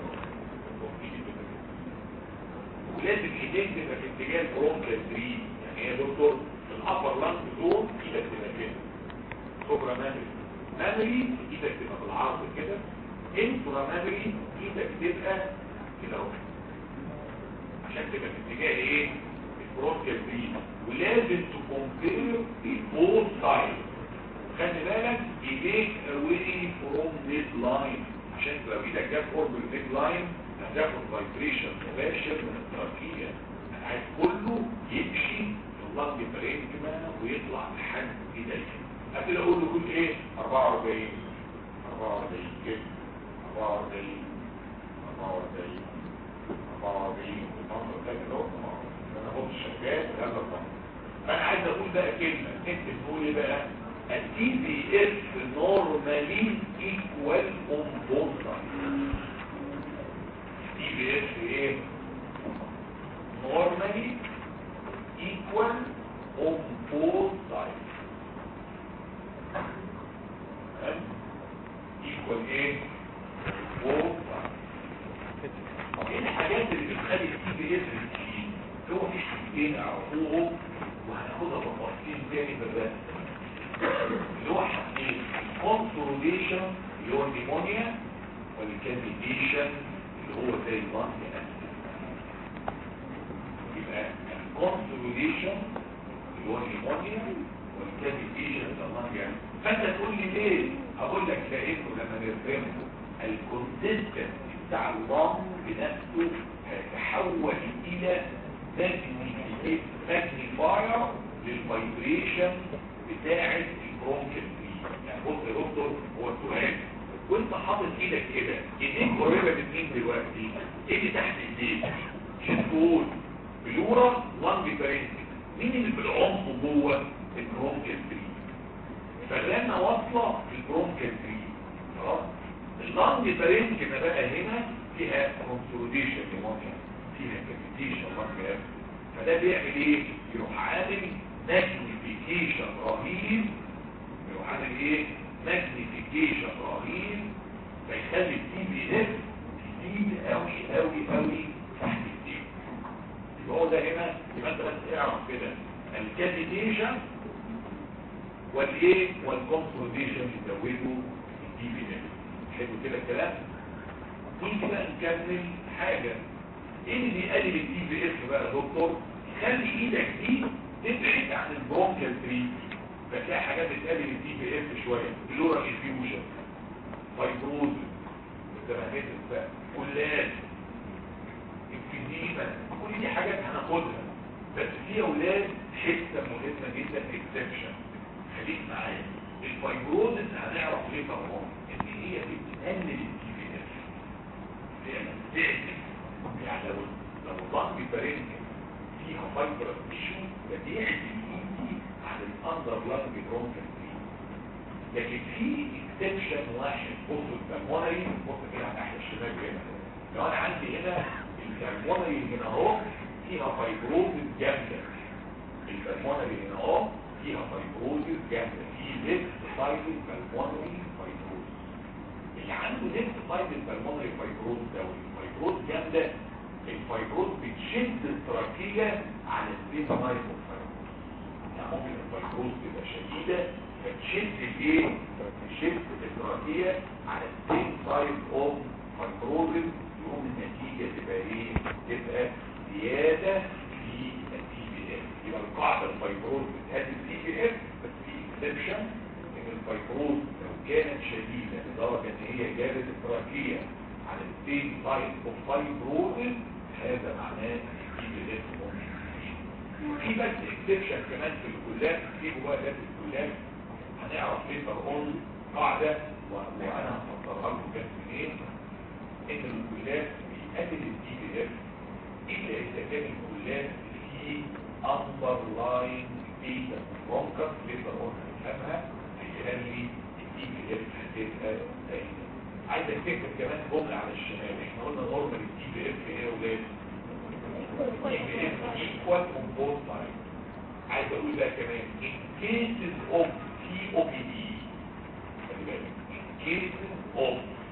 ولازم ايديك تبقى في اتجاه البرونكال 3 يعني هي دكتور في الابر لانج زون ايدك تبقى كده سوبرا مامري مامري ايدك تبقى بالعرض كده انفرا مامري ايدك تبقى كده اهو عشان تبقى في اتجاه ايه البرونكال 3 ولازم تكمبير البوث سايد خلي بالك ايديك away from this line عشان لو ايدك جت قرب الميد لاين هتاخد فايبريشن مباشر من التركية انا عايز كله يمشي في اللنج برينكما ويطلع لحد ايديك ابتدي اقول له كل ايه 44 44 كده 44 44 44 المنظر ده كده اهو انا بص شغال هذا الضغط فانا عايز اقول بقى كلمه انت تقول ايه بقى التي بي اس نورمالي ايكوال اون بوث تي بي اس ايه نورمالي ايكوال اون بوث سايد ايكوال ايه بوث سايد طب ايه الحاجات اللي بتخلي التي بي اس تشيل هو في حاجتين اعرفوهم وهناخدها بتفاصيل تاني بالرسم اللي هو حاجتين الكونسوليشن اللي هو النيمونيا والكافيتيشن اللي هو زي اللنج اسيد يبقى الكونسوليشن اللي هو النيمونيا والكافيتيشن اللي هو اللنج اسيد فانت تقول لي ليه هقول لك لانه لما نرسمه الكونسيستنسي بتاع اللنج بنفسه هيتحول الى ماجنيفيكيشن ايه ماجنيفاير للفايبريشن بتاعه البرونكال يعني بص يا دكتور هو السؤال وانت حاطط ايدك كده ايديك قريبه من مين دلوقتي ايدي تحت ايديك شتقول بلورا لانج بارنتك مين اللي في العمق جوه البرونكال تري فالرنه واصله في البرونكال تري خلاص اللانج بارنتك بقى هنا فيها كونسوليديشن نيمونيا فيها كابيتيشن لانج فده بيعمل ايه يروح عامل ماجنيفيكيشن رهيب يروح عامل ايه ماجنيفيكيشن رهيب فيخلي التي بي اف تزيد قوي قوي قوي تحت التيب يبقى هو ده هنا يبقى انت بس اعرف كده الكابيتيشن والايه والكونسوليديشن يزودوا التي بي اف حلو كده الكلام نيجي بقى نكمل حاجه ايه اللي بيقلل التي بي اف بقى يا دكتور خلي ايدك دي تبعد عن البرونكال تري فتلاقي حاجات بتقلل التي بي اف شويه اللورا انفيوجن فايبروز التمهيد بقى كلات انفيزيما كل دي حاجات هناخدها بس في اولاد حته مهمه جدا اكسبشن خليك معايا الفايبروز هنعرف ليه طبعا ان هي بتقلل التي بي اف فعلا تعمل يعني لو لو ضغط بارنج فيها فايبر تيشو بتعمل ايدي على الاندر لاند برونكال لكن في اكسبشن واحد بص البلمونري بص كده على ناحيه الشمال هنا لو انا عندي هنا البلمونري هنا اهو فيها فايبروزز جامده البلمونري هنا اهو فيها فايبروزز جامده في ليفت سايد البلمونري فايبروز اللي عنده ليفت سايد البلمونري فايبروز ده والفايبروز جامده الفايبروز بتشد التراكيه على السبيس سايد الفايبروز يعني ممكن الفايبروز تبقى شديده فتشد الايه تشد التراكيه على السبيس سايد اوف فايبروزز يقوم النتيجه تبقى ايه تبقى زياده في التي بي اف يبقى القاعده الفايبروز بتهدي التي بي اف بس في اكسبشن ان الفايبروز لو كانت شديده لدرجه ان هي جابت التراكيه على السبيس سايد اوف فايبروزز هذا معناه ان التي بي اف ممكن في بس اكسبشن كمان في الكلات في جواه ده في الكلات هنعرف ليه فرعون قاعدة وانا هفكرها لكم كانت منين ان الكلات بيقلل الدي بي اف الا اذا كان الكلات في underlying data برونكر ليه فرعون هنفهمها هيخلي الدي بي اف هتبقى قليلة عايز افتكر كمان جملة على الشمال احنا قلنا نورمال الدي بي اف ايه يا ولاد equal on both sides عايز اقول بقى كمان in cases of COPD خلي بالك in cases of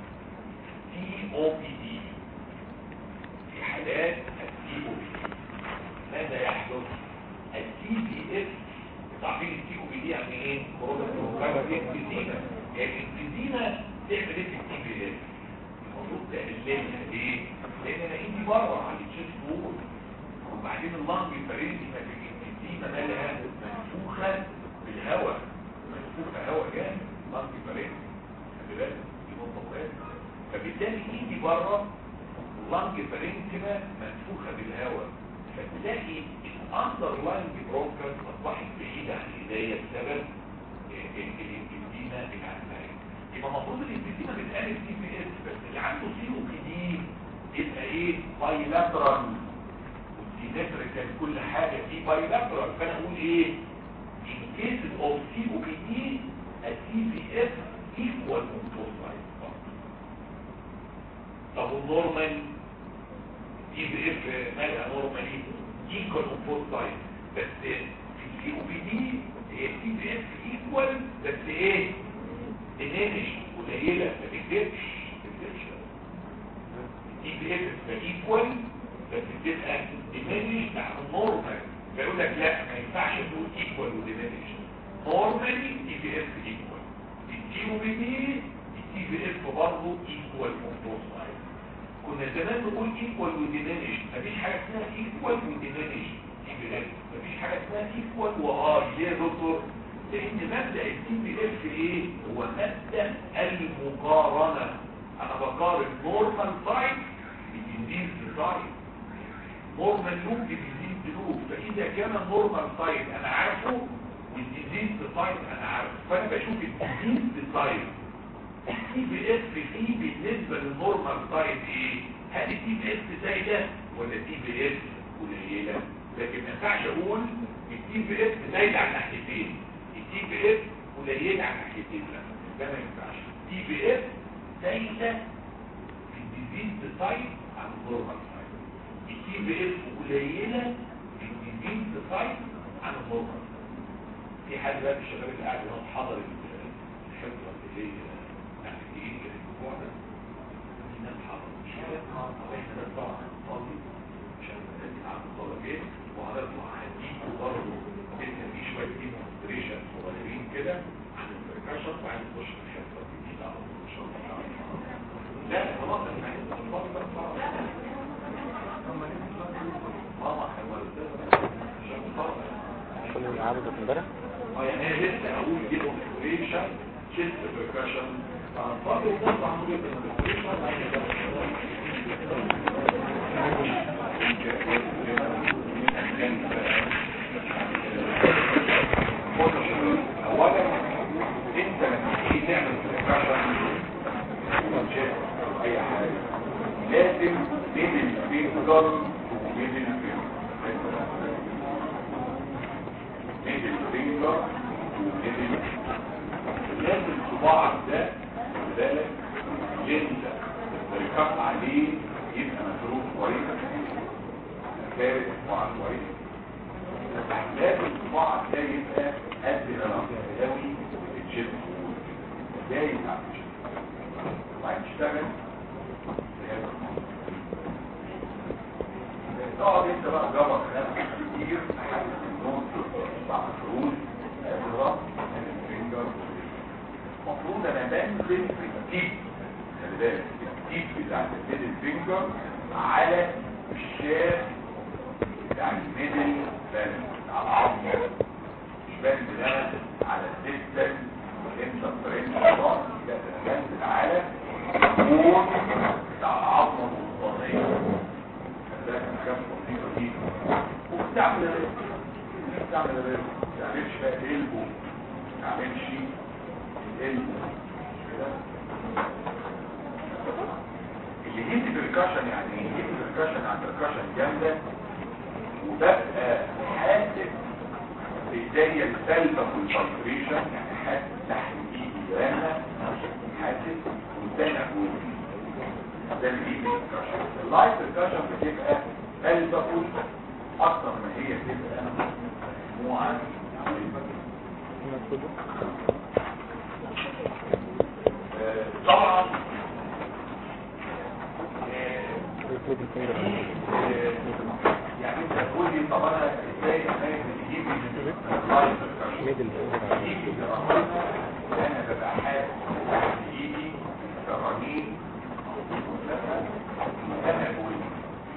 COPD في حالات ال COPD ماذا يحدث ال CPF تعرفين ال COPD يعني ايه؟ كورونا انفيزيما يعني الانفيزيما تعمل ايه في التي بي اف؟ المفروض تقللها ليه؟ لان انا ايدي بره على الجيست وول وبعدين اللنج الفريدي ما الانفيزيما مالها منفوخه بالهواء منفوخه هواء جامد اللنج الفريدي خلي بالك دي نقطه مهمه فبالتالي ايدي بره اللنج فرينكما منفوخه بالهواء فتلاقي الاندر لاين بروكر اصبحت بعيده عن ايديا بسبب الانفيزيما اللي عندها يبقى المفروض الانفيزيما بتقلل سي بي اس بس اللي عنده سي او بي دي يبقى ايه بايلاترال والسيمتريكال كل حاجه فيه بايلاترال فانا اقول ايه in cases of COPD a TPS equal on both sides طب النورمال تي بي اف مالها نورمالي ايكوال اون بوث سايد بس في السي او بي دي هي تي بي اف ايكوال بس ايه ديمينش قليله ما بتكتبش بتكتبش تي بي اف بتبقى ايكوال بس بتبقى ديمينش عن النورمال فيقول لك لا ما ينفعش تقول ايكوال وديمينش نورمالي تي بي اف ايكوال التي او بي دي التي بي اف برضه ايكوال اون بوث سايد كنا زمان نقول ايكوال وديمينش مفيش حاجه اسمها ايكوال وديمينش مفيش حاجه اسمها ايكوال وهاي ليه يا دكتور لان مبدا التي بي اف ايه هو مبدا المقارنه انا بقارن نورمال سايت بديزيز سايت نورمال لوب بديزيز سلوك فاذا كان النورمال سايد انا عارفه والديزيز سايد انا عارفه فانا بشوف الديزيز سايد التي بي اف فيه بالنسبه للنورمال سايد ايه هل التي بي اف زايده ولا التي بي اف قليله لكن ما ينفعش اقول التي بي اف زايده على ناحيتين التي بي اف قليله على ناحيتين لا ده ما ينفعش التي بي اف زايده في الديزيز سايد عن النورمال سايد التي بي اف قليله في الديزيز سايد عن النورمال في حد بقى من الشباب اللي قاعد هنا حضر الحفظه اللي هي تحت الايد كده الاسبوع ده في ناس حضر مش كده احنا ده طبعا فاضي عشان نادي عن الطلبه ايه وهنطلع هنديكوا برضه انت في شويه ديمونستريشن صغيرين كده عن البركشن وبعدين نخش في الحفظه الجديده على طول ان شاء الله لا خلاص احنا هنفضل بس ماما هيولدها عشان نفرق كل عدد امبارح اه يعني انا لسه اقول دي اوبريشن شيست بركشن فاضل نطلع نقول الاوبريشن اولا انت لما تيجي تعمل بركشن اي حاجه لازم بين الفينجر وبين الفينجر بين الفينجر وبين لازم صباعك ده بالك انت الركاب عليه يبقى مفروض كويس كارث صباعك كويس لازم صباعك ده يبقى قد الرماوي الجيب دايم على الجيب وبعدين تشتغل بهذا الموضوع تقعد انت بقى جرب خلق كتير لحد النوم بعد خروج الراس من الفينجر المفروض انا بنزل في التيب خلي بالك التيب بتاع الميدل فينجر على الشاف بتاع الميدل باند على العظم مش بنزل انا على الديستال والانتر فرنس الراس لا ده انا بنزل على الكون بتاع العظمه الوسطانيه ده حاجات بسيطه جدا وبتعمل الرزق بتعمل الرزق ما تعملش بقى القلبه ما تعملش القلبه كده اللي هيدي بركاشن يعني ايه هيدي بركاشن عن بركاشن جامده وببقى حاسس بايديا السلبه والفايبريشن يعني حاسس تحت ايدي رنه حاسس قدام اقول ده الايد بركاشن اللايف بركاشن بتبقى سلبه اكتر ما هي تبقى مجموعه آه، طبعا آه، يعني انت تقول لي طب انا ازاي انا بتجيب من اللايف بركاشن ميدل يجي برأسنا انا ببقى حاسس بايدي كرنين انا بويني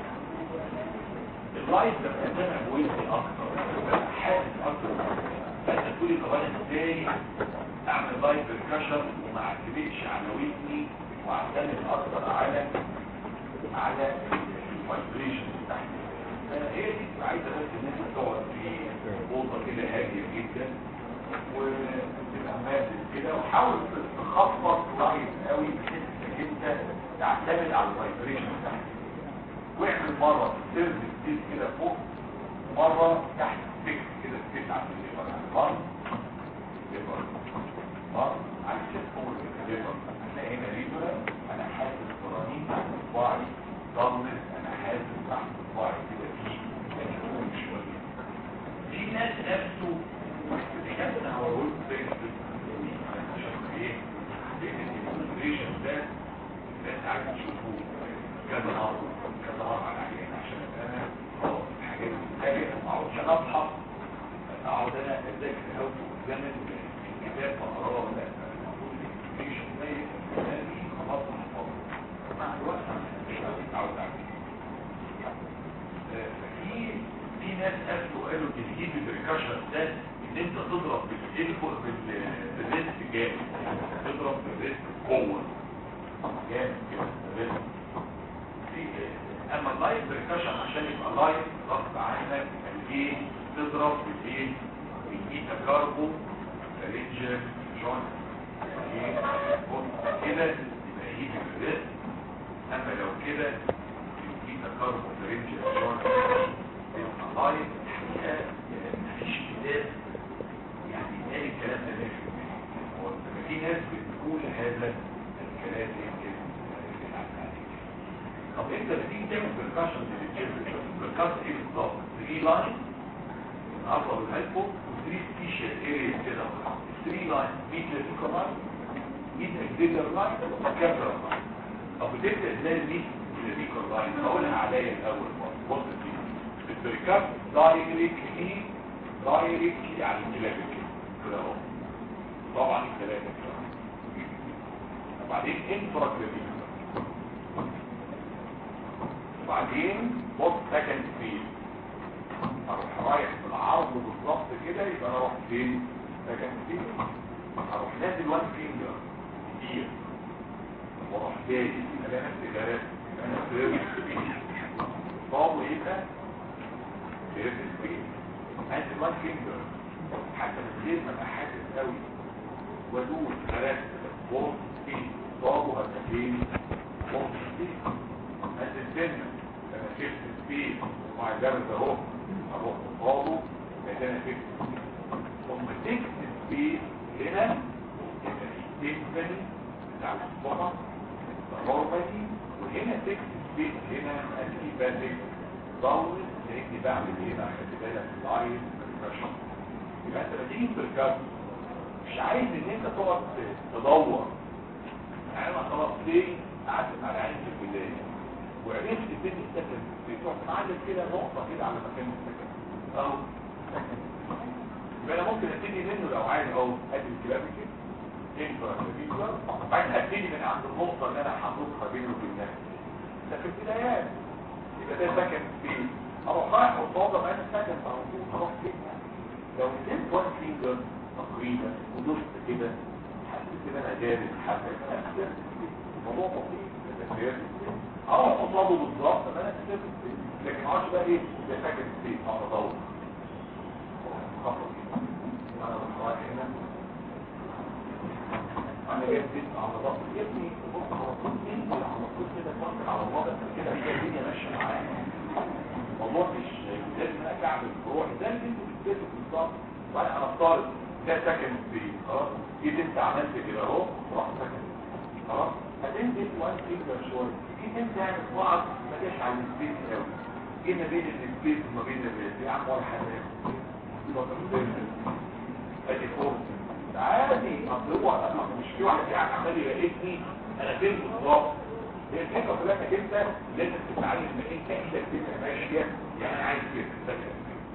اللايف ده انا بويني اكتر ببقى حاسس اكتر فانت تقولي طب انا ازاي اعمل لايف بركشن وما اعتمدش على ودني واعتمد اكتر على على الفايبريشن بتاعتي هي دي عايزه بس ان انت تقعد في اوضه كده هاديه جدا وتبقى ماسك كده وحاول تخفض لايف قوي بحيث انك انت تعتمد على الفايبريشن بتاعتك واعمل مره سيرف كتير كده فوق مره تحت تك كده تك على الليفر على الارض ليفر ارض على الشيست فوق الليفر هتلاقي هنا ريجولا انا حاسس قرانين تحت صباعي ضمت انا حاسس تحت صباعي كده في مجنون شويه في ناس نفسه بجد انا هقول زي عشان ايه لان الديمونستريشن ده الناس عايزه تشوفه كذا مره كذا مره على عيني عشان انا خلاص الحاجات دي ما اقعدش اضحك اقعد انا اذاكر او قدام الكتاب بقراه لا المفروض الديمونستريشن ده يبقى دي خلاص محفوظ مع الوقت مش هتتعود عليه في في ناس قالوا قالوا تجيب البريكاشن ده ان انت تضرب بالالفو بالريست جامد تضرب بالريست قوه جامد كده بالريست في اما اللايف بركشن عشان يبقى لايف غصب عنك الايه تضرب بالايه بالبيتا كاربو رينج جون كده يبقى يجي الرزق اما لو كده البيتا كاربو رينج جون تبقى لايف الحقيقه مفيش كتاب يعني قال الكلام ده ليه هو في ناس بتقول هذا الكلام يمكن طب انت لما تيجي تعمل بركاشن للجيم بركاشن ايه بالظبط 3 لاين الابر والهيلبو و3 سبيشال اريز كده 3 لاين 100 لاتيكا لاين 100 اكزيلر لاين وكابرا لاين طب بتبدا ازاي ال 100 لاتيكا لاين هقولها عليا الاول بص فيه البركاش دايركتلي دايركتلي على الكلابيك كده اهو طبعا الكلام ده وبعدين انفرا وبعدين بص سكند سبيد اروح رايح بالعرض بالظبط كده يبقى انا رحت فين سكند سبيد اروح نازل وان فينجر كتير واروح جاي يبقى انا سيجارات انا فيرست سبيد طابه يبقى فيرست سبيد انزل وان فينجر حتى من غير ما ابقى حاسس قوي وادوس ثلاث بوم سبيد طابه هبقى فين بوم سبيد انزل سنه انا شفت سبيد مع الجبل اهو اروح طابه لان انا شفت ثم تكت سبيد هنا يبقى في تكتني بتاع الصبح نورمالي وهنا تكت سبيد هنا الكيباتيك ضوء لاني بعمل ايه بقى خلي بالك لايف بريكشن يبقى انت لما تيجي تركب مش عايز ان انت تقعد تدور يعني انا خلاص ليه قعدت مع العين في البدايه وعرفت فين السكن تروح معلم كده نقطه كده على مكان السكن اهو يبقى انا ممكن ابتدي منه لو عايز اهو ادي الكلام كده انفرا كبيرة بعدين هبتدي من عند النقطه اللي انا حاططها بينه وبين نفسي ده في البدايات يبقى ده سكن فين اروح رايح قصاده بقى السكن على طول خلاص كده لو نزلت وان فينجر تقريبا ودوست كده حسيت ان انا جامد حاسس الموضوع بسيط اروح قصاده بالظبط انا كسبت لكن ما اعرفش بقى ايه ده سكن فين اقعد ادور خطوه كده انا رايح هنا انا جايب بيت على ضغط يا ابني بص على طول انزل على طول كده توكل على الله بس كده هي الدنيا ماشيه معايا الموضوع مش لازم انا كعب الروح ده اللي انتوا بتثبتوا بالظبط وبعدين انا افترض ده سكن في خلاص جيت انت عملت كده اهو رحت سكن خلاص هتنزل وان فينجر شويه جيت انت يعني بعض ما جاش على السبيس قوي جينا بين السبيس وما بين الريس يا عم ولا حاجه ادي فورس عادي اصل هو انا مش في واحد يعني عمال يراقبني انا فين بالظبط هي الفكره كلها انك انت لازم تتعلم ان انت ايدك تبقى ماشيه يعني عايز كده سكن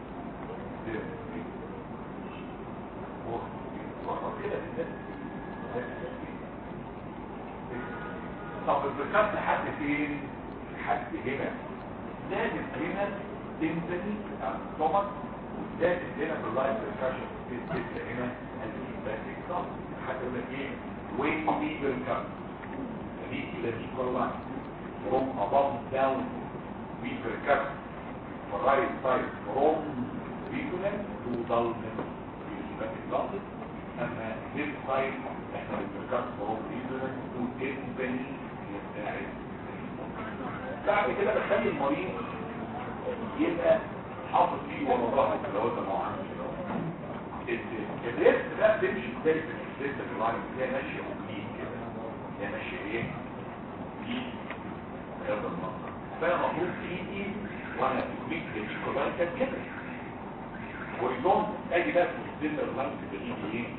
طب البكات لحد فين لحد هنا لازم هنا تنزلي على الصمت ولازم هنا في اللايف بركاشن تنزل هنا الفيدباك صح حتى يقول لك ايه وين دي بركات دي كده دي كلها from above down we percuss for right side from regional to dolmen يبقى الضغط اما left side احنا بنpercuss from regional to timpani يساعد بعد كده بخلي المريض يبقى حاطط فيه ورا ظهره كده هو ده معاه الريست بقى بتمشي ازاي في الريست في اللاين هي ماشيه اوبليك كده هي ماشيه ايه؟ اوبليك هذا المنظر فانا مطلوب ايدي وانا اوبليك للشوكولاته كانت كده هوريزون اجي بقى في السن اللاين في ايدي ايه؟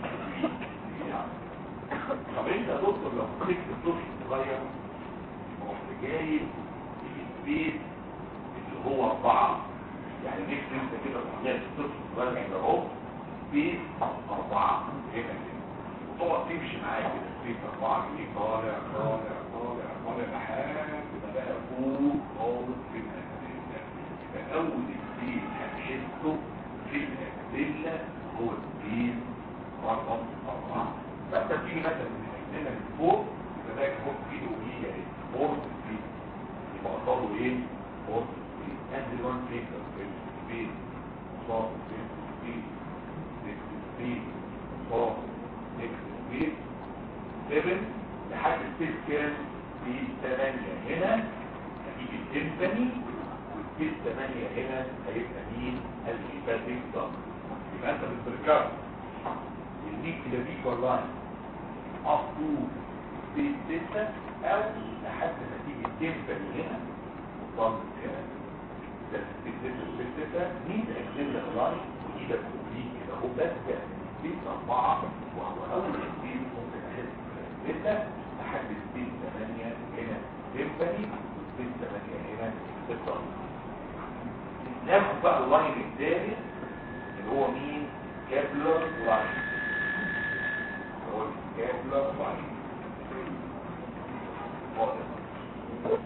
طب انت يا دكتور لو مسكت الطفل صغير ورحت جايب البيت اللي هو اربعه يعني نفس انت كده تحليل الطفل صغير كده اهو بيت اربعه هنا كده وتقعد تمشي معاه كده بيت اربعه كده طالع طالع طالع طالع لحد ما بقى فوق خالص في الأدلة يبقى اول البيت هتحسه في الأدلة هو البيت رقم اربعه فانت تيجي مثلا من الأدلة من فوق يبقى ده فوق ايده وهي ايه فورس بيت يبقى قصاده ايه فورس بيت انزل 1 فينجر في البيت صوت في البيت البيت صوت البيت 7 لحد البيت كام في 8 هنا هتيجي التمبني والبيت 8 هنا هيبقى مين الهيباتيك ضغط يبقى انت بتركب يديك كلافيكوال لاين اب تو بيت 6 او لحد ما تيجي التمبني هنا وضغط كام ده البيت 6 البيت 6 مين اكسل لاين وايدك كوبليك كده هو بس بيت 4 وهو اول البيت ممكن احس ستة لحد البيت 8 هنا تمبني والبيت 8 هنا الضغط ناخد بقى اللاين الثالث اللي هو مين كابلر لاين هو الكابلر لاين واضح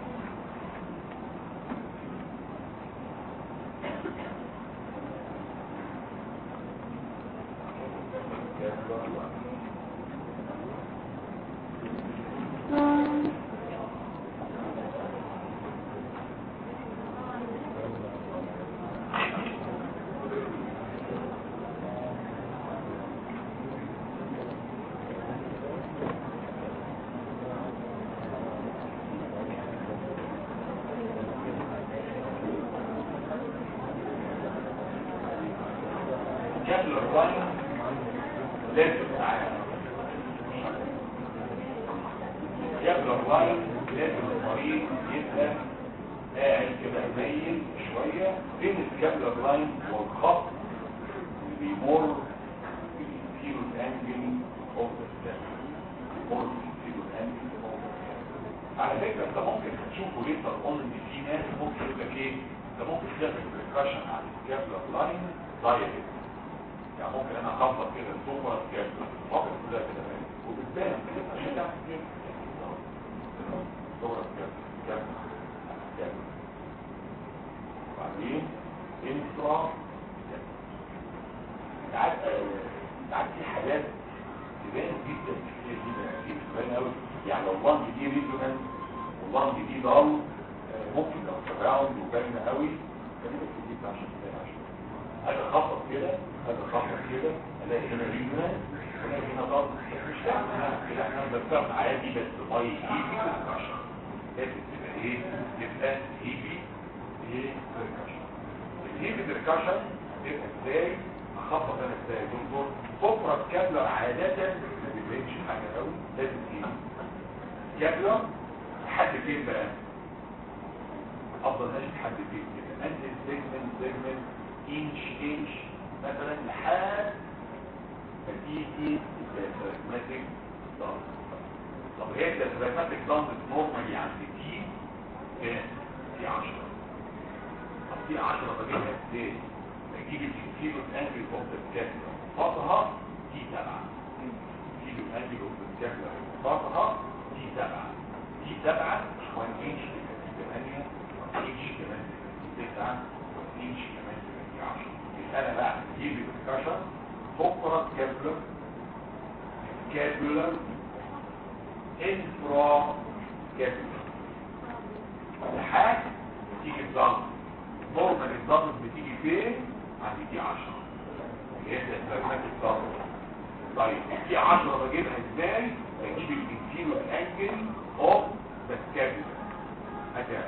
كابلر لاين كابلر لاين لازم معانا كابلر لاين لازم المريض يبقى قاعد كده ميل شويه بين الكابلر لاين والخط اللي بيمر بالانتيرو انجل اوف ذا بيمر بالانتيرو انجل اوف ذا على فكره انت ممكن تشوفه ليتر اون ان في ناس ممكن يقول لك ايه انت ممكن تعمل بريكشن على الكابلر لاين دايركت يعني ممكن انا اخبط كده الصوره كابلر فقط كلها كده وبالتالي عشان تعمل كده صوره كابلر كابلر كابلر وبعدين انترا ساعات ساعات في حاجات تبان جدا كتير جدا كتير تبان قوي يعني لو اللنج دي ريزونانس واللنج دي ضل ممكن لو سراوند وباينه قوي خلينا في دي عشان تبان عشان هذا خطط كده هذا خطط كده الاقي هنا ريزونانس الاقي هنا ضل مش تعمل كده احنا بنفهم عادي بس باي ايدي عشان لازم تبقى ايه تبقى ايدي ايه بركشن الهيبي بركشن تبقى ازاي اخبط انا ازاي يا دكتور بكره الكابلر عاده ما بيبينش حاجه قوي لازم ايه كابلر لحد فين بقى افضل ماشي لحد فين كده انزل سيجمنت سيجمنت انش انش مثلا لحد ما تيجي الديافراجماتيك ضغط طب هي الديافراجماتيك ضغط نورمالي عند تي كام؟ تي 10 طب تي 10 بجيبها ازاي؟ بجيب الكيلو انجل اوف ذا كابلر فضها تي 7 كيلو انجل اوف ذا كابلر فضها تي 7 تي 7 1 انش 8 انش كمان 9 انش كمان 10 يبقى انا بقى بجيب الكشر فقرة كابلر كابلر انفرا كابلر لحد تيجي الضغط نورمال الضغط بتيجي فين عند دي 10 اللي هي استخدامات الضغط طيب دي 10 بجيبها ازاي بجيب الانتيرو انجل اوف ذا كابلر حاجه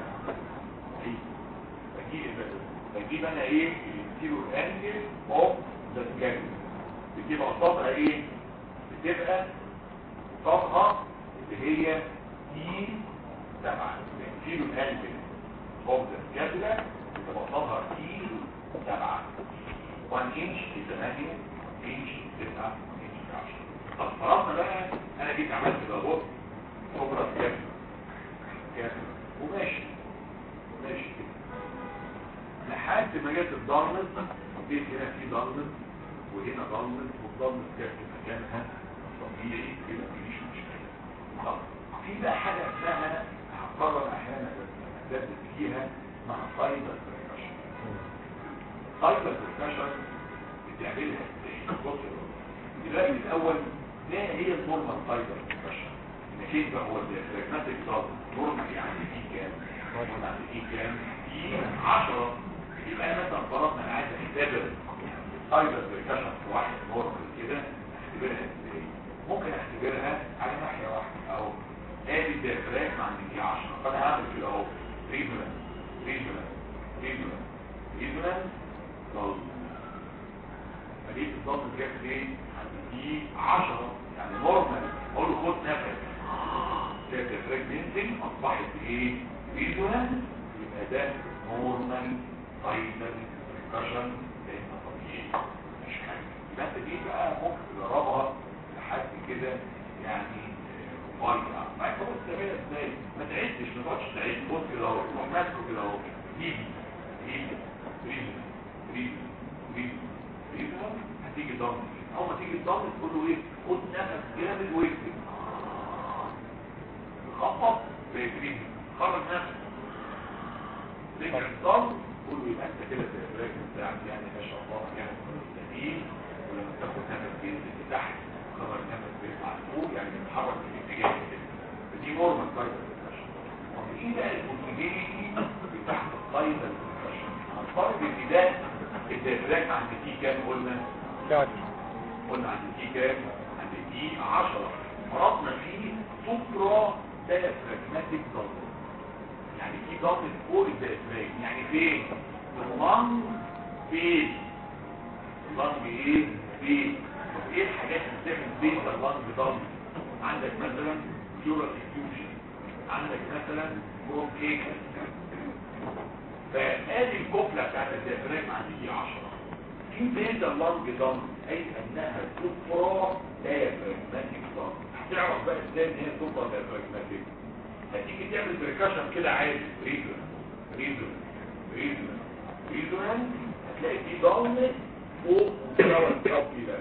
بجيب بجيب انا ايه الانتيرو انجل اوف ذا كابلر بتبقى قصادها ايه بتبقى قصادها اللي هي دي 7 الانتيرو انجل اوف ذا كابلر بتبقى قصادها دي 7 1 انش في 8 انش 9 انش 10 طب فرضنا بقى انا جيت عملت كده بص كبرى كابلر كابلر وماشي ماشي كده لحد ما جت الضلمت بيت هنا في ضلمت وهنا ضلمت والضلمت جت في مكانها طبيعي كده مفيش مشكله طب في بقى حاجه اسمها هقرر احيانا ادرس فيها مع فايبر بريكشن فايبر بريكشن بتعملها ازاي بص دلوقتي الاول ما هي النورمال فايبر بريكشن انك انت هو الديافراجماتيك ضغط نورمال يعني في كام قلنا عند دي كام دي 10 يبقى انا مثلا فرضنا انا عايز اختبر ايضا بريكشن في واحد نورمال كده اختبرها ازاي ممكن اختبرها على ناحيه واحده اهو ادي الديافراجم عند دي 10 فانا هعمل كده اهو ريزونانس ريزونانس ريزونانس ريزونانس ضل فليه الضغط جاب فين عند دي 10 يعني نورمال اقول له خد نفس ده الديافراجم ينزل اصبحت ايه ريزونانس يبقى ده نورمال فاينل بريكشن لان طبيعي مش حاجه يبقى انت دي بقى ممكن تجربها لحد كده يعني مفاجأة ما انت بص تعملها ازاي ما تعدش ما تقعدش تعد بص كده اهو تروح ماسكه كده اهو ايدي ايدي ريزن ريزن ريزن ريزن هتيجي ضغط اول ما تيجي الضغط تقول له ايه خد نفس جامد واكتب خفض بريزن خرج نفس رجع الضغط قول له يبقى انت كده في البراكن بتاعك يعني ما شاء الله يعني جميل ولما تاخد نفس بينزل لتحت خرج نفس بيطلع لفوق يعني بيتحرك في الاتجاه كده فدي نورمال تايبر طب ايه بقى البوسيبيليتي بتاعت التايبر هنفترض ان ده الديافراجم عند تي كام قلنا قلنا عند تي كام عند تي 10 فرضنا فيه سوبرا ديافراجماتيك ضغط يعني في ضغط فوق الديافراجم يعني فين اللنج فين اللنج ايه فين طب ايه الحاجات اللي بتعمل بين اللنج ضغط عندك مثلا بيورال افيوجن عندك مثلا برونكيكا فادي الكفله بتاعت الديافراجم عند دي 10 في بين اللنج ضغط اي انها سوبرا ديافراجماتيك ضغط هتعرف بقى ازاي ان هي سوبرا ديافراجماتيك هتيجي تعمل بريكشن كده عادي ريزون ريزون ريزون ريزون هتلاقي في ضلمة فوق مستوى الكوبي ده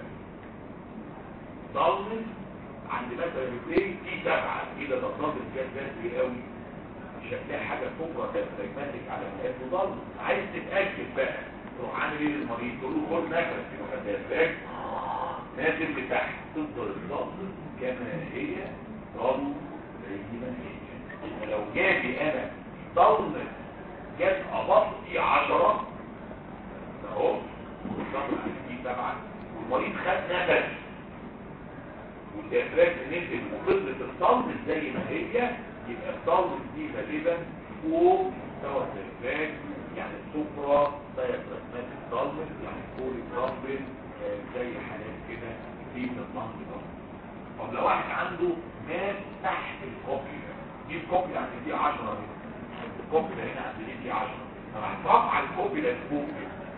ضلمة عند مثلا الاثنين في سبعة كده ده الضغط كان بدري قوي مش هتلاقي حاجة كبرى كاتراجماتيك على مقاس ضلمة عايز تتأكد بقى تروح عامل ايه للمريض تقول له خد نفس يروح هتلاقي نازل لتحت تفضل الضلمة كما هي ضلمة زي ما هي لو جابي انا ضلمة جاب ابطي عشرة اهو والضغط دي سبعة والمريض خد نفس والديافراج نزل وفضلت الضلمة زي ما هي يبقى الضلمة دي غالبا فوق مستوى الديافراج يعني السفرة ديافراجمات الضلمة يعني فوق الضلمة زي حالات كده في الضلمة ضلمة طب لو واحد عنده مات تحت الكوبي دي الكوبي عند دي 10 الكوبي ده هنا عند دي 10 طب هترفع الكوبي ده لفوق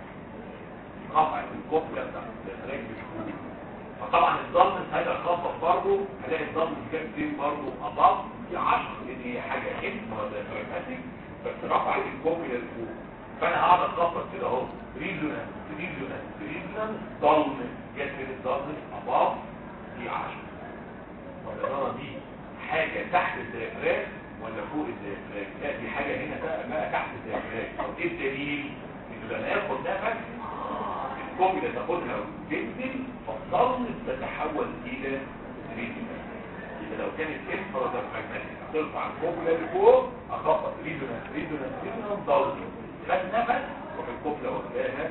رفع الكوبي ده بتاع الرجل لفوق فطبعا الضم هذا خاصة برضه هلاقي الضم كام فين برضه اضاف دي 10 لان هي حاجه انفرا دايجراماتيك بس رفع الكوبي ده لفوق فانا هقعد اخبط كده اهو ريزونانس ريزونانس ريزونانس ضم جت من الضم اضاف دي 10 والإدارة دي حاجة تحت الديافراج ولا فوق الديافراج لا دي حاجة هنا بقى, بقى تحت الديافراج طب ايه الدليل انه لما ياخد نفس الكوبي اللي تاخدها وتنزل فالضغط تتحول الى ريزونانس يبقى لو كانت انفرا ديافراجماتيك ترفع الكوبي اللي فوق اخبط ريزونانس ريزونانس ريزونانس ضغط خد نفس وفي الكوبي واخداها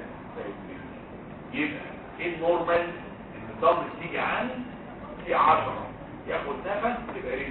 يبقى ايه النورمال ان الضغط تيجي عن في 10 ياخد نفس تبقى ريزو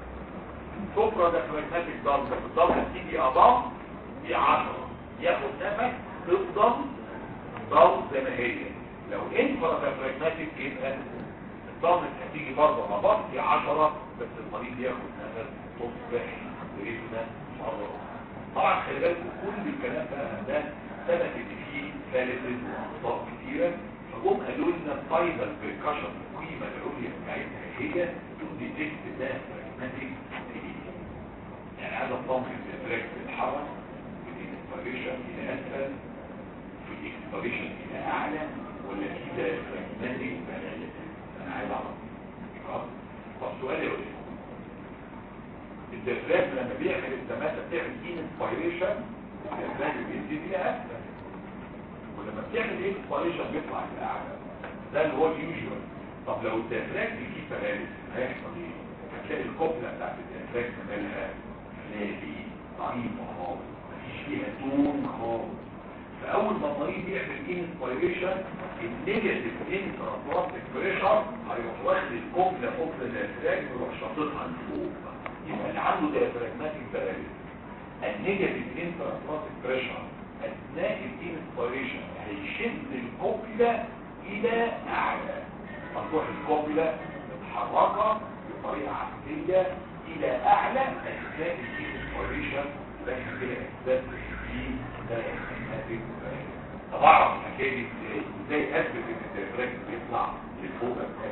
سوبرا دايفراجماتيك ضغط الضغط تيجي اضاف في 10 ياخد نفس تفضل ضغط زي ما هي لو انفرا دايفراجماتيك يبقى الضغط هتيجي برضه اضاف في 10 بس المريض ياخد نفس تصبح ريزنا مره طبعا خلي بالكم كل الكلام ده ده ثبت ان فيه ثالث واخطاء كتيره فجم قالوا لنا الفايبر بريكشن القيمه العليا بتاعتها هي تديتكت ده براجماتيك يعني هذا الطمر الافراج بيتحرك في الاكسبريشن الى اسفل في الاكسبريشن الى اعلى ولا في ده براجماتيك انا عايز اعرف طب سؤال يا ولد الدفراج لما بيعمل التماسة بتعمل انسبيريشن الدفراج بيزيد الى اسفل ولما بتعمل انسبيريشن بيطلع الى اعلى ده اللي هو اليوجوال طب لو الدفراج دي فيه بلالس هيحصل ايه هتلاقي القبلة بتاعت الدفراج مالها فلابي ضعيف ضعيفه خالص مفيش فيها تون خالص فاول ما المريض يعمل انسبيريشن النيجاتيف انترابلاستيك بريشر هيروح واخد الكوبلا كوبلا الافراج ويروح شاططها لفوق يبقى اللي عنده ديافراجماتيك باراليز النيجاتيف انترابلاستيك بريشر اثناء الانسبيريشن هيشد الكوبلا الى اعلى فتروح الكوبلا متحركه بطريقه عكسيه الى اعلى اثناء الانسبيريشن لكن كده اثبات في ديافراجماتيك باراليز طب اعرف الحكايه دي ازاي ازاي اثبت ان الديافراجم بيطلع لفوق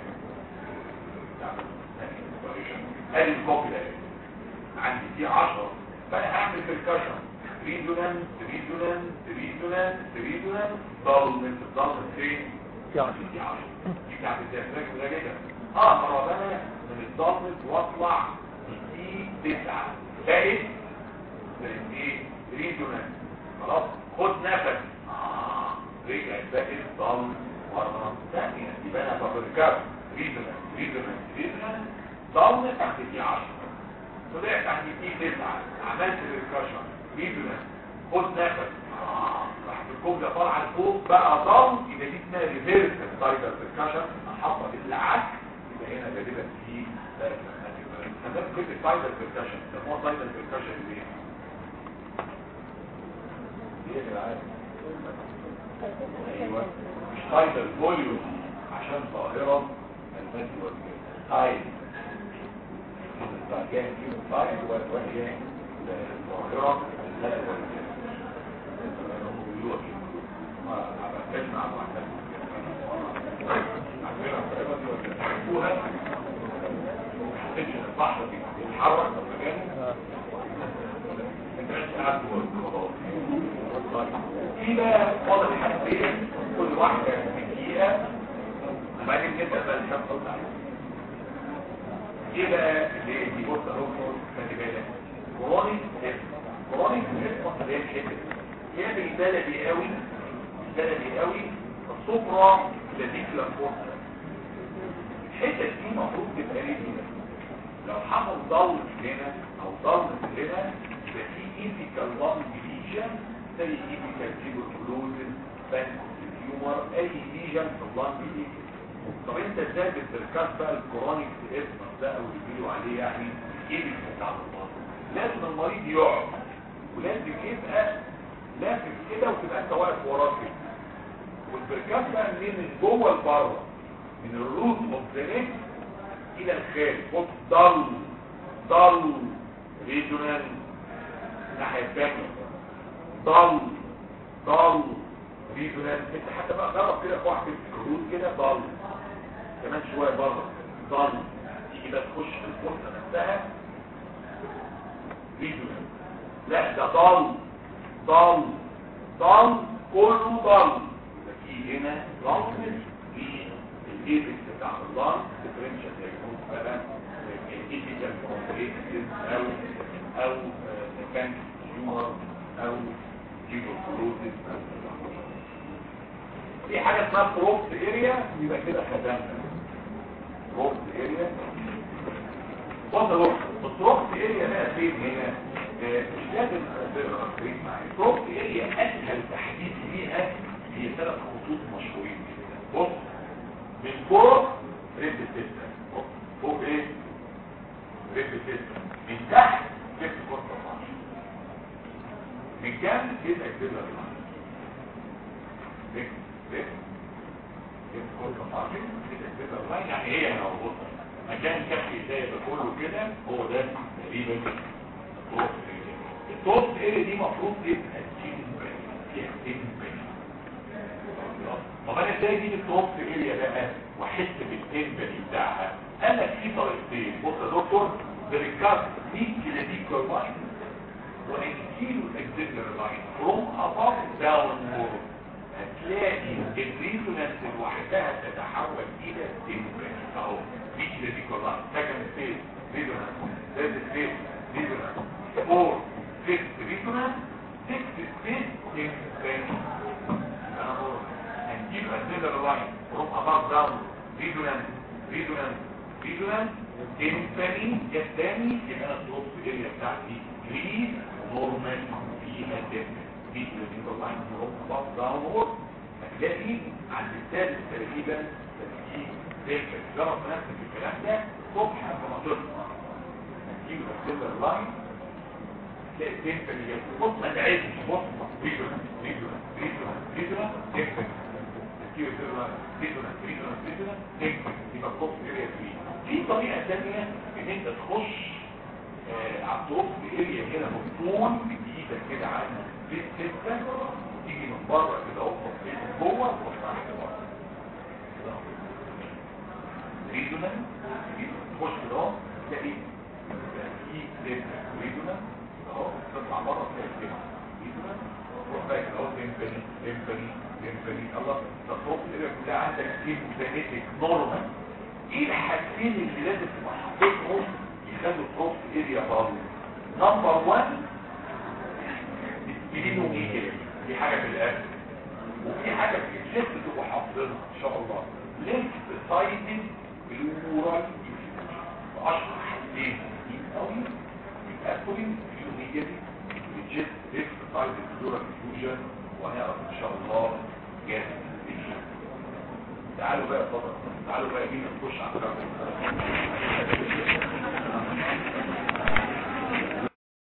ادي الكوبلا عندي دي 10 فانا هعمل بالكشن ريزونانس ريزونانس ريزونانس ريزونانس ضلمت الضلمت فين؟ يعني. دي 10 دي بتاعت الديافراجم ده كده اقرب انا من الضلمت واطلع دي 9 بقت بقت ايه؟ ريزونانس خلاص خد نفس آه. رجعت بقت ضل مرة ثانية يبقى انا بفكر ريزونانس ريزونانس ريزونانس ضل تحت دي 10 طلعت عند دي 9 عملت الريكشن ريزونانس خد نفس آه. راحت الكوبلة طالعة لفوق بقى ضل يبقى دي اسمها ريفيرس سايدر ريكشن حصل العكس يبقى هنا غالبا في هنبقى كلمة سايدر ريكشن سموها سايدر ريكشن ليه؟ ليه يا جدعان؟ ايوه مش تايتل فوليوم عشان ظاهرة المادي والجنس تايت جاي فيه تايت وهي ظاهرة المادي والجنس تسمع البحر بيتحرك في مكانه انت مش قاعد جوه الفضاء في بقى فاضل حاجتين كل واحدة دقيقة وبعدين نبدأ بقى الشمس بتاعتها ايه بقى اللي دي بص اهو خلي بالك كورونيك كورونيك اسمه اللي هي الحته يعمل بلدي قوي بلدي قوي الصفرة لديكلا فورتا الحته دي المفروض تبقى ريدي لو حصل ضل هنا او ضل هنا يبقى في ايثيكال لانج ديليشن زي ايثيكال تيبركلوزن بانكوتيومر اي ليجن في اللانج دي طب انت ازاي بتركز بقى الكرونيك اسم ده او اللي بيقولوا عليه يعني ايه بتاع الله لازم المريض يقعد ولازم يبقى لافف كده وتبقى انت واقف وراه كده والبركاز بقى منين من جوه لبره من الروت اوف ذا نيك الى الخارج بص ضل ضل ريجونال الناحيه الثانيه ضل ضل ريجونال انت حتى بقى جرب كده في واحد الروت كده ضل كمان شويه بره ضل تيجي بقى تخش في الفرصه نفسها ريجونال لا ده ضل ضل ضل كله ضل في هنا ضل في الايبكس بتاع اللان ديفرنشال دايجنوز بقى ايبيكال كومبليكسز او او مكان تيومر او تيوبروزيس في حاجه اسمها بروكس اريا يبقى كده خدمنا بروكس اريا بص يا دكتور البروكس اريا بقى فين هنا مش لازم تقرا كويس معايا بروكس اريا اسهل تحديد ليها هي ثلاث خطوط مشهورين جدا بص من فوق ريب سيستم فوق ايه ريب سيستم من تحت ليفت كورتا فانكشن من جنب يبقى كده ليفت ليفت ليفت كورتا فانكشن كده كده لاين يعني هي موجوده مكان كف ايديا ده كله كده هو ده تقريبا التوب التوب اريا دي المفروض تبقى تشيل فيها تين طب انا ازاي اجيب التوب اريا بقى واحس بالتمبري بتاعها قال لك في طريقتين بص يا دكتور بريكارد دي كده دي كورلاين وانكيلو اكزيلر لاين فروم اباف داون مور هتلاقي الريزونانس لوحدها تتحول الى تمبري اهو دي كده دي كورلاين سكند ستيج ريزونانس ثيرد ستيج ريزونانس فور فيفث ريزونانس سيكس ستيج تمبري هنجيب الزيلر لاين فروم اباف داون ريزونانس ريزونانس ريزونانس تاني الثاني يبقى انا الدروب اريا بتاعتي كريز نورمال فيديو نيورال لاين نيورال خلاص ده نور هتلاقي عند الثالث تقريبا في فكر جرب نفسك الكلام ده صبح قبل ما تصحى هتجيب السيلر لاين تلاقي التمبر اللي بص ما تعدش بص ريجولا ريجولا ريجولا ريجولا تمبر تجيب السيلر لاين ريجولا ريجولا ريجولا تمبر يبقى الكوب اريا فيه في طريقه ثانيه ان انت تخش آه على الطرق اريا كده بالطول بايدك كده على في السته تيجي من بره كده اهو من جوه وتخش على بره ريجولا تخش كده اهو تلاقي في سته ريجولا اهو تطلع بره تلاقي كده ريجولا تروح بقى كده اهو تمبري تمبري تمبري الله الطرق الاريا كلها عندك سيمبانيتك نورمال ايه الحاجتين اللي لازم تبقى حاططهم يخلوا الطرق اريا برضه نمبر 1 تدينهم ايه كده دي حاجه في الاكل وفي حاجه في الجسم تبقى حافظينها ان شاء الله لينك سايدنج بلورال اشهر حاجتين قوي الاسولين فيوميجري الجسم لينك سايدنج بلورال فيوجن وهنعرف ان شاء الله جاهز تعالوا بقى اتفضل تعالوا بقى بينا نخش على الكلام